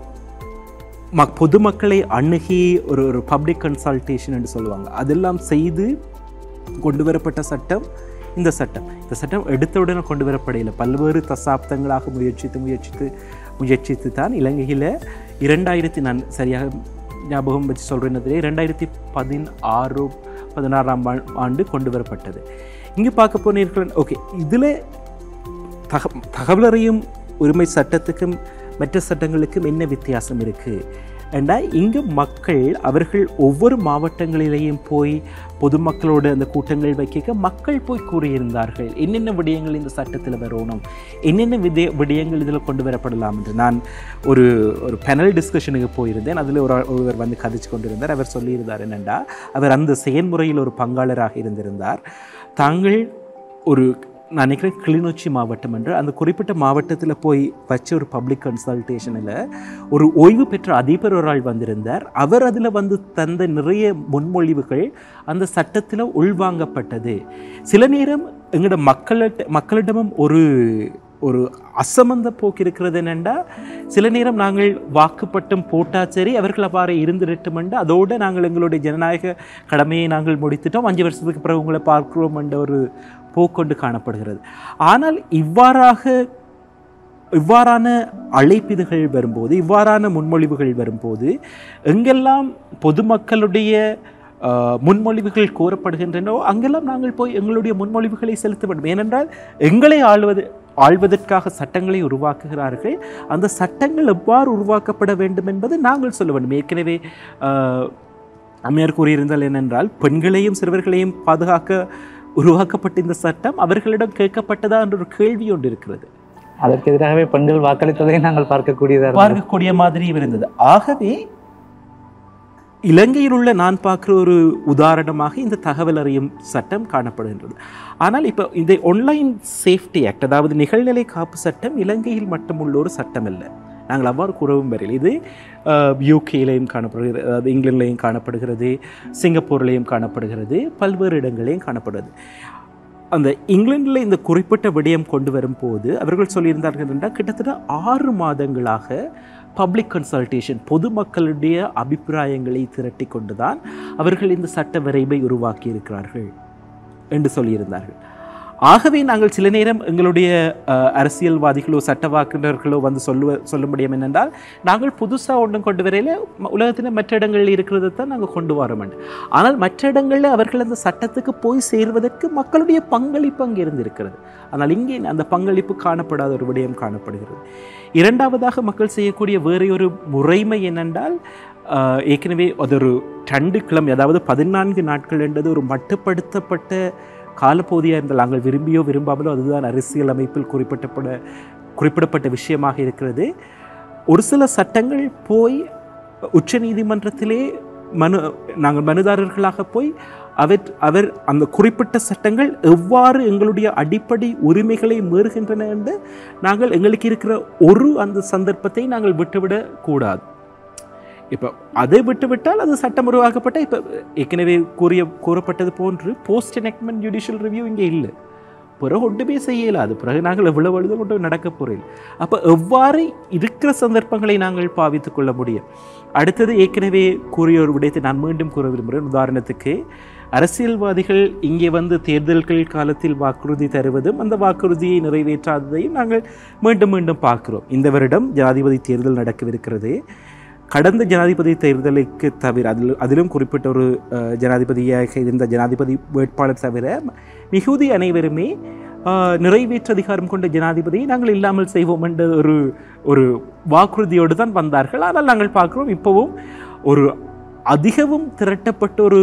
மக் பொதுமக்களை அணுகி ஒரு ஒரு பப்ளிக் கன்சல்டேஷன் என்று சொல்லுவாங்க அதெல்லாம் செய்து கொண்டு வரப்பட்ட சட்டம் இந்த சட்டம் இந்த சட்டம் எடுத்தவுடனே கொண்டு வரப்படையில் பல்வேறு தசாப்தங்களாக முயற்சித்து முயற்சித்து முயற்சித்து தான் இலங்கையில் இரண்டாயிரத்தி நான் சரியாக ஞாபகம் வச்சு சொல்கிறேன்னதிலே இரண்டாயிரத்தி பதினாறு பதினாறாம் ஆ- ஆண்டு கொண்டு வரப்பட்டது இங்கே பார்க்க போனீர்கள் ஓகே இதில் தக தகவலறியும் உரிமை சட்டத்துக்கும் மற்ற சட்டங்களுக்கும் என்ன வித்தியாசம் இருக்குது ஏண்டா இங்கு மக்கள் அவர்கள் ஒவ்வொரு மாவட்டங்களிலேயும் போய் பொதுமக்களோட அந்த கூட்டங்கள் வைக்க மக்கள் போய் கூறியிருந்தார்கள் என்னென்ன விடயங்கள் இந்த சட்டத்தில் வரணும் என்னென்ன விதய விடயங்கள் இதில் கொண்டு வரப்படலாம் என்று நான் ஒரு ஒரு பெனல் டிஸ்கஷனுக்கு போயிருந்தேன் அதில் ஒரு ஒருவர் வந்து கதைச்சு கொண்டிருந்தார் அவர் சொல்லியிருந்தார் என்னென்னா அவர் அந்த செயல்முறையில் ஒரு பங்காளராக இருந்திருந்தார் தாங்கள் ஒரு நான் நினைக்கிறேன் கிளிநொச்சி மாவட்டம் என்று அந்த குறிப்பிட்ட மாவட்டத்தில் போய் வச்ச ஒரு பப்ளிக் கன்சல்டேஷனில் ஒரு ஓய்வு பெற்ற அதிபர் ஒரு ஆள் வந்திருந்தார் அவர் அதில் வந்து தந்த நிறைய முன்மொழிவுகள் அந்த சட்டத்தில் உள்வாங்கப்பட்டது சில நேரம் எங்களோட மக்களிட மக்களிடமும் ஒரு ஒரு அசமந்த போக்கு இருக்கிறது என்னென்னா சில நேரம் நாங்கள் வாக்குப்பட்டம் போட்டா சரி அவர்கள் அவ்வாறு இருந்திருட்டுமெண்டு அதோடு நாங்கள் எங்களுடைய ஜனநாயக கடமையை நாங்கள் முடித்துட்டோம் அஞ்சு வருஷத்துக்கு பிறகு உங்களை பார்க்கிறோம் என்ற ஒரு போக்கொண்டு காணப்படுகிறது ஆனால் இவ்வாறாக இவ்வாறான அழைப்பிதுகள் வரும்போது இவ்வாறான முன்மொழிவுகள் வரும்போது எங்கெல்லாம் பொதுமக்களுடைய ஆஹ், முன்மொழிவுகள் கோரப்படுகின்றனோ அங்கெல்லாம் நாங்கள் போய் எங்களுடைய முன்மொழிவுகளை செலுத்த வேண்டும் ஏனென்றால் எங்களை ஆள்வது ஆள்வதற்காக சட்டங்களை உருவாக்குகிறார்கள் அந்த சட்டங்கள் எவ்வாறு உருவாக்கப்பட வேண்டும் என்பது நாங்கள் சொல்ல வேண்டும் ஏற்கனவே ஆஹ், அம்மையார் கூறியிருந்தால் என்னென்றால் பெண்களையும் சிறுவர்களையும் பாதுகாக்க உருவாக்கப்பட்ட இந்த சட்டம் அவர்களிடம் கேட்கப்பட்டதா என்ற ஒரு கேள்வி ஒன்று இருக்கிறது அதற்கு எதிராகவே பெண்கள் வாக்களித்ததை நாங்கள் பார்க்கக்கூடியதாக இருந்தது. பார்க்கக்கூடிய மாதிரியும் இருந்தது ஆகவே இலங்கையில் உள்ள நான் பார்க்குற ஒரு உதாரணமாக இந்த தகவல் அறியும் சட்டம் காணப்படுகின்றது ஆனால் இப்போ இந்த ஒன்லைன் சேஃப்டி ஆக்ட் அதாவது நிகழ்நிலை காப்பு சட்டம் இலங்கையில் மட்டுமுள்ள ஒரு சட்டம் அல்ல நாங்கள் அவ்வாறு கூறவும் வரையில் இது யூகேலையும் காணப்படுகிறது அதாவது இங்கிலாந்துலையும் காணப்படுகிறது சிங்கப்பூர்லேயும் காணப்படுகிறது பல்வேறு இடங்களையும் காணப்படுகிறது அந்த இங்கிலாந்தில் இந்த குறிப்பிட்ட விடயம் கொண்டு வரும்போது அவர்கள் சொல்லியிருந்தார்கள் என்றால் கிட்டத்தட்ட ஆறு மாதங்களாக பப்ளிக் கன்சல்டேஷன் பொதுமக்களுடைய அபிப்பிராயங்களை திரட்டி கொண்டுதான் அவர்கள் இந்த சட்ட விரைவை உருவாக்கி இருக்கிறார்கள் என்று சொல்லியிருந்தார்கள் ஆகவே நாங்கள் சில நேரம் எங்களுடைய அஹ், அரசியல்வாதிகளோ சட்டவாக்கினர்களோ வந்து சொல்லுவ சொல்ல முடியும் என்னென்றால் நாங்கள் புதுசாக ஒன்றும் கொண்டு வரையில ம- உலகத்தில் மற்ற இடங்களில் இருக்கிறதை தான் நாங்கள் கொண்டு வரோம் ஆனால் மற்ற இடங்களில் அவர்கள் அந்த சட்டத்துக்கு போய் சேர்வதற்கு மக்களுடைய பங்களிப்பு அங்கே இருந்திருக்கிறது ஆனால் இங்கே அந்த பங்களிப்பு காணப்படாத ஒரு விடயம் காணப்படுகிறது இரண்டாவதாக மக்கள் செய்யக்கூடிய வேறு ஒரு முறைமை என்னென்றால் ஆஹ், ஏற்கனவே அது ஒரு ரெண்டு கிழமை அதாவது பதினான்கு நாட்கள் என்றது ஒரு மட்டுப்படுத்தப்பட்ட காலப்பகுதியாக இருந்தால் நாங்கள் விரும்பியோ விரும்பாமலோ அதுதான் அரசியல் அமைப்பில் குறிப்பிட்டப்பட குறிப்பிடப்பட்ட விஷயமாக இருக்கிறது ஒரு சில சட்டங்கள் போய் உச்சநீதிமன்றத்திலே மனு நாங்கள் மனுதாரர்களாக போய் அவர் அவர் அந்த குறிப்பிட்ட சட்டங்கள் எவ்வாறு எங்களுடைய அடிப்படை உரிமைகளை மீறுகின்றன என்று நாங்கள் எங்களுக்கு இருக்கிற ஒரு அந்த சந்தர்ப்பத்தை நாங்கள் விட்டுவிடக் கூடாது இப்போ அதை விட்டுவிட்டால் அது சட்டம் உருவாக்கப்பட்ட இப்போ ஏற்கனவே கூறிய கூறப்பட்டது போன்று போஸ்ட் எனக்மெண்ட் ஜுடிஷியல் ரிவ்யூ இங்கே இல்லை பிறகு ஒன்றுமே செய்ய இயலாது பிறகு நாங்கள் எவ்வளவு எழுத மட்டும் நடக்க போகிறோம் அப்போ எவ்வாறு இருக்கிற சந்தர்ப்பங்களை நாங்கள் பாவித்துக் கொள்ள முடியும் அடுத்தது ஏற்கனவே கூறிய ஒரு விடயத்தை நான் மீண்டும் கூற விரும்புகிறேன் உதாரணத்துக்கு அரசியல்வாதிகள் இங்கே வந்து தேர்தல்கள் காலத்தில் வாக்குறுதி தருவதும் அந்த வாக்குறுதியை நிறைவேற்றாததையும் நாங்கள் மீண்டும் மீண்டும் பார்க்கிறோம் இந்த வருடம் ஜனாதிபதி தேர்தல் நடக்கவிருக்கிறது கடந்த ஜனாதிபதி தேர்தலுக்கு தவிர அதில் அதிலும் குறிப்பிட்ட ஒரு அஹ், ஜனாதிபதியாக இருந்த ஜனாதிபதி வேட்பாளர் தவிர மிகுதி அனைவருமே அஹ், நிறைவேற்று அதிகாரம் கொண்ட ஜனாதிபதியை நாங்கள் இல்லாமல் செய்வோம் என்ற ஒரு ஒரு வாக்குறுதியோடு தான் வந்தார்கள் ஆனால் நாங்கள் பார்க்கிறோம் இப்போவும் ஒரு அதிகவும் திரட்டப்பட்ட ஒரு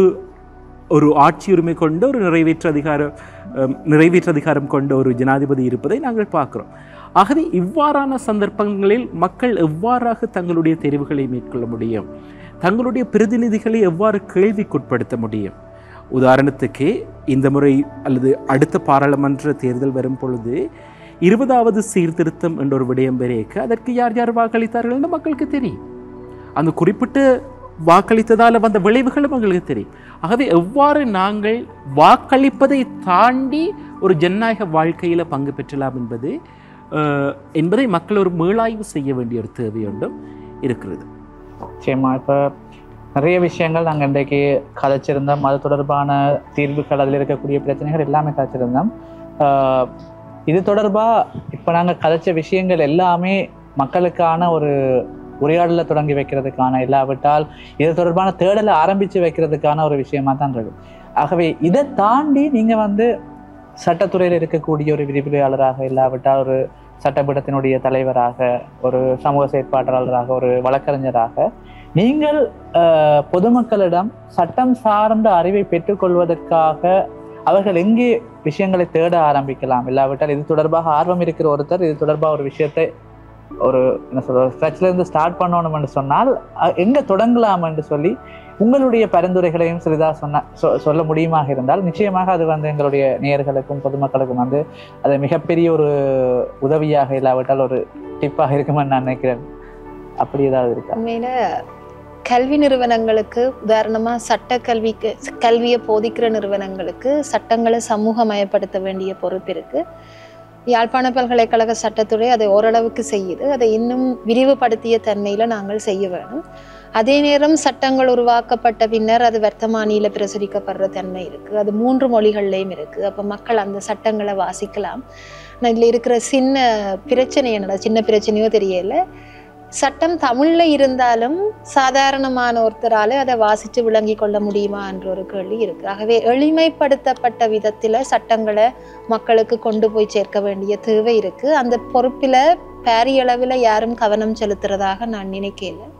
ஒரு ஆட்சி உரிமை கொண்ட ஒரு நிறைவேற்று அதிகாரம் அஹ், நிறைவேற்று அதிகாரம் கொண்ட ஒரு ஜனாதிபதி இருப்பதை நாங்கள் பார்க்கிறோம் ஆகவே இவ்வாறான சந்தர்ப்பங்களில் மக்கள் எவ்வாறாக தங்களுடைய தெரிவுகளை மேற்கொள்ள முடியும் தங்களுடைய பிரதிநிதிகளை எவ்வாறு கேள்விக்குட்படுத்த முடியும் உதாரணத்துக்கு இந்த முறை அல்லது அடுத்த பாராளுமன்ற தேர்தல் வரும் பொழுது இருபதாவது சீர்திருத்தம் என்ற ஒரு விடயம் பெரியக்க அதற்கு யார் யார் வாக்களித்தார்கள் என்று மக்களுக்கு தெரியும் அந்த குறிப்பிட்ட வாக்களித்ததால் வந்த விளைவுகளும் எங்களுக்கு தெரியும் ஆகவே எவ்வாறு நாங்கள் வாக்களிப்பதை தாண்டி ஒரு ஜனநாயக வாழ்க்கையில் பங்கு பெற்றலாம் என்பது அஹ், என்பதை மக்கள் ஒரு மீளாய்வு செய்ய வேண்டிய ஒரு தேவை ஒன்றும் இருக்கிறது நிச்சயமா இப்போ நிறைய விஷயங்கள் நாங்கள் இன்றைக்கு கதைச்சிருந்தோம் அது தொடர்பான தீர்வுகள் அதில் இருக்கக்கூடிய பிரச்சனைகள் எல்லாமே கதைச்சிருந்தோம் ஆஹ் இது தொடர்பாக இப்போ நாங்கள் கதைச்ச விஷயங்கள் எல்லாமே மக்களுக்கான ஒரு உரையாடலை தொடங்கி வைக்கிறதுக்கான இல்லாவிட்டால் இது தொடர்பான தேடலை ஆரம்பித்து வைக்கிறதுக்கான ஒரு விஷயமா தான் இருக்கு ஆகவே இதை தாண்டி நீங்கள் வந்து சட்டத்துறையில் இருக்கக்கூடிய ஒரு விரிவுரையாளராக இல்லாவிட்டால் ஒரு சட்டப்பீடத்தினுடைய தலைவராக ஒரு சமூக செயற்பாட்டாளராக ஒரு வழக்கறிஞராக நீங்கள் அஹ், பொதுமக்களிடம் சட்டம் சார்ந்த அறிவை பெற்றுக்கொள்வதற்காக அவர்கள் எங்கே விஷயங்களை தேட ஆரம்பிக்கலாம் இல்லாவிட்டால் இது தொடர்பாக ஆர்வம் இருக்கிற ஒருத்தர் இது தொடர்பாக ஒரு விஷயத்தை ஒரு என்ன சொல்றது ஸ்ட்ரெச்ல இருந்து ஸ்டார்ட் பண்ணணும் என்று சொன்னால் அஹ், எங்க தொடங்கலாம் என்று சொல்லி உங்களுடைய பரிந்துரைகளையும் சிறிதாக சொன்ன சொ- சொல்ல முடியுமாக இருந்தால் நிச்சயமாக அது வந்து எங்களுடைய நேயர்களுக்கும் பொதுமக்களுக்கும் வந்து அது மிகப்பெரிய ஒரு உதவியாக இல்லாவிட்டால் ஒரு டிப்பாக இருக்குமென்னு நான் நினைக்கிறேன் அப்படி ஏதாவது இருக்கா உண்மையில கல்வி நிறுவனங்களுக்கு உதாரணமா சட்ட கல்விக்கு கல்வியை போதிக்கிற நிறுவனங்களுக்கு சட்டங்களை சமூகமயப்படுத்த வேண்டிய பொறுப்பு இருக்கு யாழ்ப்பாண பல்கலைக்கழக சட்டத்துறை அதை ஓரளவுக்கு செய்யுது அதை இன்னும் விரிவுபடுத்திய தன்மையில நாங்கள் செய்ய வேணும் அதே நேரம் சட்டங்கள் உருவாக்கப்பட்ட பின்னர் அது வர்த்தமானியில பிரசுரிக்கப்படுற தன்மை இருக்கு அது மூன்று மொழிகள்லையும் இருக்கு அப்ப மக்கள் அந்த சட்டங்களை வாசிக்கலாம் ஆனா இதுல இருக்கிற சின்ன பிரச்சனை என்னடா சின்ன பிரச்சனையோ தெரியல சட்டம் தமிழ்ல இருந்தாலும் சாதாரணமான ஒருத்தரால அதை வாசித்து விளங்கி கொள்ள முடியுமா என்ற ஒரு கேள்வி இருக்கு ஆகவே எளிமைப்படுத்தப்பட்ட விதத்துல சட்டங்களை மக்களுக்கு கொண்டு போய் சேர்க்க வேண்டிய தேவை இருக்கு அந்த பொறுப்பில பாரியளவில் யாரும் கவனம் செலுத்துறதாக நான் நினைக்கல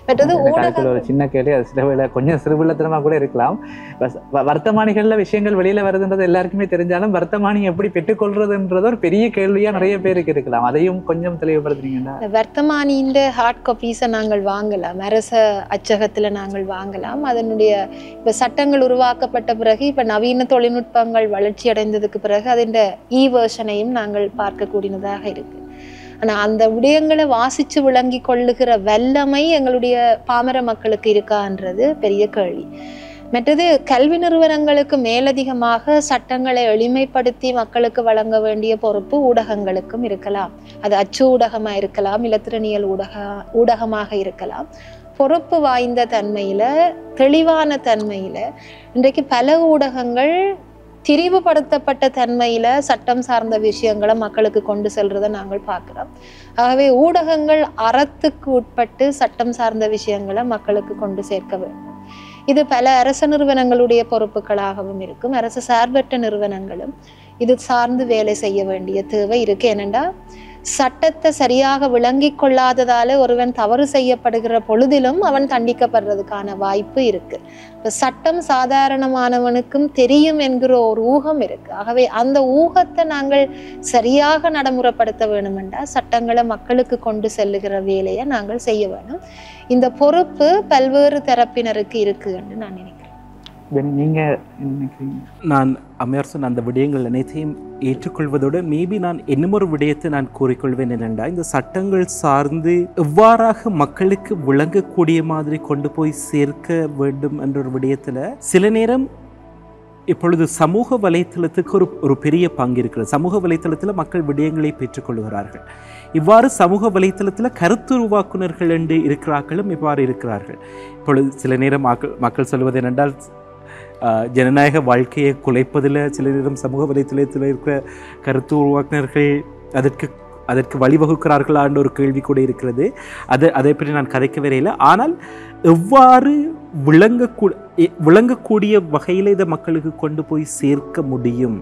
மற்றது எனக்கு ஊடக அதுக்குள்ள ஒரு சின்ன கேள்வி அது சில வேளை கொஞ்சம் சிறுபிள்ளத்தனமா கூட இருக்கலாம் பஸ்- வ- வர்த்தமானிகள்ல விஷயங்கள் வெளியில வருதுன்றது எல்லாருக்குமே தெரிஞ்சாலும் வர்த்தமானி எப்படி பெற்றுக்கொள்றதுன்றது ஒரு பெரிய கேள்வியா நிறைய பேருக்கு இருக்கலாம் அதையும் கொஞ்சம் தெளிவுபடுத்துறீங்கன்னா இந்த வர்த்தமானியின் ஹார்ட் காப்பீஸை நாங்கள் வாங்கலாம் அரச அச்சகத்தில் நாங்கள் வாங்கலாம் அதனுடைய இப்போ சட்டங்கள் உருவாக்கப்பட்ட பிறகு இப்போ நவீன தொழில்நுட்பங்கள் வளர்ச்சி அடைந்ததுக்கு பிறகு அதன் இ வேர்ஷனையும் நாங்கள் பார்க்கக்கூடியதாக இருக்கு ஆனால் அந்த விடயங்களை வாசித்து விளங்கி கொள்ளுகிற வல்லமை எங்களுடைய பாமர மக்களுக்கு இருக்கான்றது பெரிய கேள்வி மற்றது கல்வி நிறுவனங்களுக்கு மேலதிகமாக சட்டங்களை எளிமைப்படுத்தி மக்களுக்கு வழங்க வேண்டிய பொறுப்பு ஊடகங்களுக்கும் இருக்கலாம் அது அச்சு ஊடகமா இருக்கலாம் இலத்திரனியல் ஊடக ஊடகமாக இருக்கலாம் பொறுப்பு வாய்ந்த தன்மையில தெளிவான தன்மையில இன்றைக்கு பல ஊடகங்கள் திரிவுபடுத்தப்பட்ட தன்மையில சட்டம் சார்ந்த விஷயங்களை மக்களுக்கு கொண்டு செல்றதை நாங்கள் பார்க்கிறோம் ஆகவே ஊடகங்கள் அறத்துக்கு உட்பட்டு சட்டம் சார்ந்த விஷயங்களை மக்களுக்கு கொண்டு சேர்க்க வேண்டும் இது பல அரச நிறுவனங்களுடைய பொறுப்புகளாகவும் இருக்கும் அரசு சார்பற்ற நிறுவனங்களும் இது சார்ந்து வேலை செய்ய வேண்டிய தேவை இருக்கு ஏனென்றா சட்டத்தை சரியாக விளங்கி கொள்ளாததால ஒருவன் தவறு செய்யப்படுகிற பொழுதிலும் அவன் தண்டிக்கப்படுறதுக்கான வாய்ப்பு இருக்கு இப்ப சட்டம் சாதாரணமானவனுக்கும் தெரியும் என்கிற ஒரு ஊகம் இருக்கு ஆகவே அந்த ஊகத்தை நாங்கள் சரியாக நடைமுறைப்படுத்த வேணுமென்றா சட்டங்களை மக்களுக்கு கொண்டு செல்லுகிற வேலையை நாங்கள் செய்ய வேணும் இந்த பொறுப்பு பல்வேறு தரப்பினருக்கு இருக்கு என்று நான் நினைக்கிறேன் பெனி, நீங்க என்ன நினைக்கிறீங்க நான் அம்மையார் சொன்ன அந்த விடயங்கள் அனைத்தையும் ஏற்றுக்கொள்வதோடு மேபி நான் இன்னுமொரு விடயத்தை நான் கூறிக்கொள்வேன் என்னென்றா இந்த சட்டங்கள் சார்ந்து எவ்வாறாக மக்களுக்கு விளங்கக்கூடிய மாதிரி கொண்டு போய் சேர்க்க வேண்டும் என்ற ஒரு விடயத்தில் சில நேரம் இப்பொழுது சமூக வலைத்தளத்துக்கு ஒரு ஒரு பெரிய பங்கு இருக்கிறது சமூக வலைத்தளத்தில் மக்கள் விடயங்களை பெற்றுக்கொள்கிறார்கள் இவ்வாறு சமூக வலைத்தளத்தில் கருத்துருவாக்குனர்கள் என்று இருக்கிறார்களும் இவ்வாறு இருக்கிறார்கள் இப்பொழுது சில நேரம் மக்கள் மக்கள் சொல்வது என்னென்றால் ஆஹ், ஜனநாயக வாழ்க்கையை குலைப்பதில் சில நேரம் சமூக வலைத்தளத்தில் இருக்கிற கருத்து உருவாக்குனர்கள் அதற்கு அதற்கு வழிவகுக்கிறார்களா என்ற ஒரு கேள்வி கூட இருக்கிறது அது அதை பற்றி நான் கதைக்க வரையில ஆனால் எவ்வாறு விளங்கக்கூ எ- விளங்கக்கூடிய வகையில் இதை மக்களுக்கு கொண்டு போய் சேர்க்க முடியும்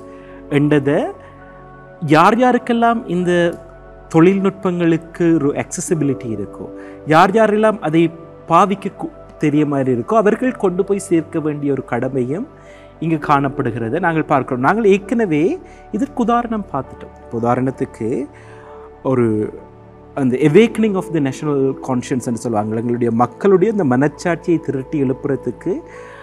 என்றதை யார் யாருக்கெல்லாம் இந்த தொழில்நுட்பங்களுக்கு ஒரு accessibility இருக்கோ யார் யாரெல்லாம் அதை பாவிக்க கு- தெரிய மாதிரி இருக்கோ அவர்கள் கொண்டு போய் சேர்க்க வேண்டிய ஒரு கடமையும் இங்கு காணப்படுகிறதை நாங்கள் பார்க்கிறோம் நாங்கள் ஏற்கனவே இதற்கு உதாரணம் பார்த்துட்டோம் இப்போ உதாரணத்துக்கு ஒரு அந்த எவேக்கனிங் ஆஃப் த நேஷனல் கான்ஷியன்ஸ்னு சொல்லுவாங்க எங்களுடைய மக்களுடைய அந்த மனச்சாட்சியை திரட்டி எழுப்புறதுக்கு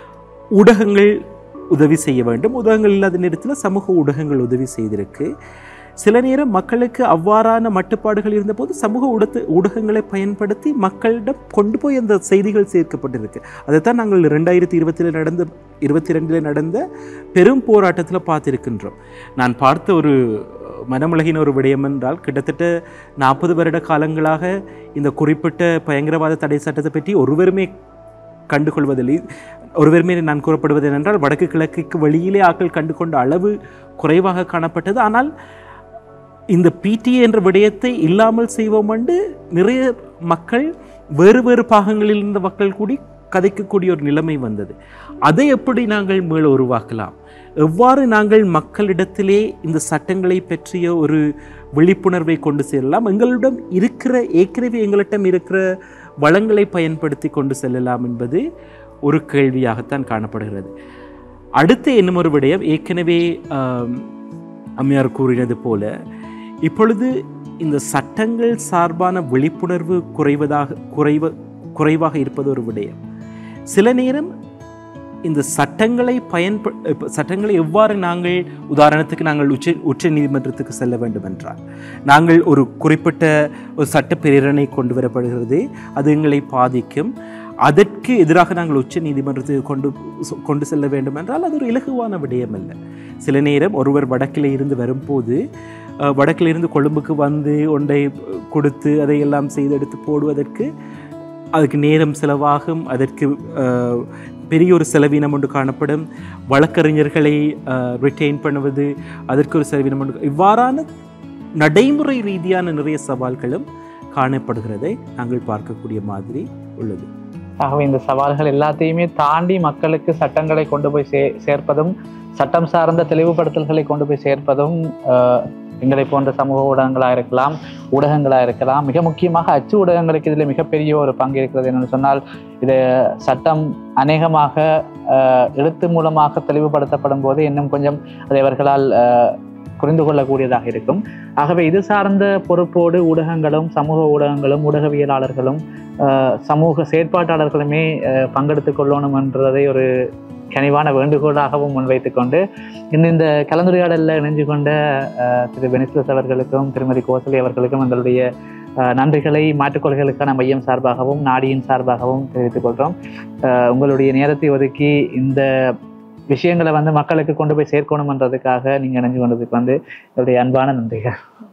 ஊடகங்கள் உதவி செய்ய வேண்டும் ஊடகங்கள் இல்லாத நேரத்தில் சமூக ஊடகங்கள் உதவி செய்திருக்கு சில நேரம் மக்களுக்கு அவ்வாறான மட்டுப்பாடுகள் இருந்தபோது சமூக ஊடக ஊடகங்களை பயன்படுத்தி மக்களிடம் கொண்டு போய் அந்த செய்திகள் சேர்க்கப்பட்டிருக்கு அதைத்தான் நாங்கள் ரெண்டாயிரத்தி இருபத்தில் நடந்த இருபத்தி ரெண்டில் நடந்த பெரும் போராட்டத்தில் பார்த்திருக்கின்றோம் நான் பார்த்த ஒரு மனமுலகின ஒரு விடயம் என்றால் கிட்டத்தட்ட நாற்பது வருட காலங்களாக இந்த குறிப்பிட்ட பயங்கரவாத தடை சட்டத்தை பற்றி ஒருவருமே கண்டுகொள்வதில்லை ஒருவருமே நான் கூறப்படுவது என்னென்றால் வடக்கு கிழக்குக்கு வெளியிலே ஆக்கள் கண்டுகொண்ட அளவு குறைவாக காணப்பட்டது ஆனால் இந்த பிடிஏ என்ற விடயத்தை இல்லாமல் செய்வோம் என்று நிறைய மக்கள் வேறு வேறு பாகங்களில் இருந்த மக்கள் கூடி கதைக்கக்கூடிய ஒரு நிலைமை வந்தது அதை எப்படி நாங்கள் மீள உருவாக்கலாம் எவ்வாறு நாங்கள் மக்களிடத்திலே இந்த சட்டங்களை பற்றிய ஒரு விழிப்புணர்வை கொண்டு செல்லலாம் எங்களிடம் இருக்கிற ஏற்கனவே எங்களிடம் இருக்கிற வளங்களை பயன்படுத்தி கொண்டு செல்லலாம் என்பது ஒரு கேள்வியாகத்தான் காணப்படுகிறது அடுத்த இன்னும் ஒரு விடயம் ஏற்கனவே ஆம், அம்மையார் கூறினது போல இப்பொழுது இந்த சட்டங்கள் சார்பான விழிப்புணர்வு குறைவதாக குறைவ குறைவாக இருப்பது ஒரு விடயம் சில நேரம் இந்த சட்டங்களை பயன்ப இப்ப சட்டங்களை எவ்வாறு நாங்கள் உதாரணத்துக்கு நாங்கள் உச்ச உச்ச நீதிமன்றத்துக்கு செல்ல வேண்டும் என்றால் நாங்கள் ஒரு குறிப்பிட்ட ஒரு சட்ட பிரேரணை கொண்டு வரப்படுகிறது அது எங்களை பாதிக்கும் அதற்கு எதிராக நாங்கள் உச்ச நீதிமன்றத்துக்கு கொண்டு கொண்டு செல்ல வேண்டும் என்றால் அது ஒரு இலகுவான விடயம் அல்ல சில நேரம் ஒருவர் வடக்கில் இருந்து வரும்போது அஹ், வடக்கில் இருந்து கொழும்புக்கு வந்து ஒன்றை கொடுத்து அதையெல்லாம் செய்து எடுத்து போடுவதற்கு அதுக்கு நேரம் செலவாகும் அதற்கு அஹ், பெரிய ஒரு செலவினம் ஒன்று காணப்படும் வழக்கறிஞர்களை ரிட்டைன் பண்ணுவது அதற்கு ஒரு செலவினம் ஒன்று இவ்வாறான நடைமுறை ரீதியான நிறைய சவால்களும் காணப்படுகிறதை நாங்கள் பார்க்கக்கூடிய மாதிரி உள்ளது ஆகவே இந்த சவால்கள் எல்லாத்தையுமே தாண்டி மக்களுக்கு சட்டங்களை கொண்டு போய் சே சேர்ப்பதும் சட்டம் சார்ந்த தெளிவுபடுத்தல்களை கொண்டு போய் சேர்ப்பதும் ஆஹ், எங்களை போன்ற சமூக ஊடகங்களாக இருக்கலாம் ஊடகங்களாக இருக்கலாம் மிக முக்கியமாக அச்சு ஊடகங்களுக்கு இதில் மிகப்பெரிய ஒரு பங்கு இருக்கிறது என்னென்னு சொன்னால் இது சட்டம் அநேகமாக அஹ், எழுத்து மூலமாக தெளிவுபடுத்தப்படும் போது இன்னும் கொஞ்சம் அதை அவர்களால் அஹ், புரிந்து கொள்ளக்கூடியதாக இருக்கும் ஆகவே இது சார்ந்த பொறுப்போடு ஊடகங்களும் சமூக ஊடகங்களும் ஊடகவியலாளர்களும் அஹ், சமூக செயற்பாட்டாளர்களுமே அஹ், பங்கெடுத்துக் கொள்ளணும் என்றதை ஒரு கனிவான வேண்டுகோளாகவும் முன்வைத்துக் கொண்டு இந்த இந்த கலந்துரையாடலில் இணைஞ்சு கொண்ட அஹ், திரு பெனிஸ்லஸ் அவர்களுக்கும் திருமதி கோசலி அவர்களுக்கும் எங்களுடைய அஹ், நன்றிகளை மாற்றுக்கொள்கைகளுக்கான மையம் சார்பாகவும் நாடியின் சார்பாகவும் தெரிவித்துக் கொள்கிறோம் அஹ், உங்களுடைய நேரத்தை ஒதுக்கி இந்த விஷயங்களை வந்து மக்களுக்கு கொண்டு போய் சேர்க்கணுமன்றதுக்காக நீங்கள் இணைஞ்சு கொண்டதுக்கு வந்து என்னுடைய அன்பான நன்றிகள்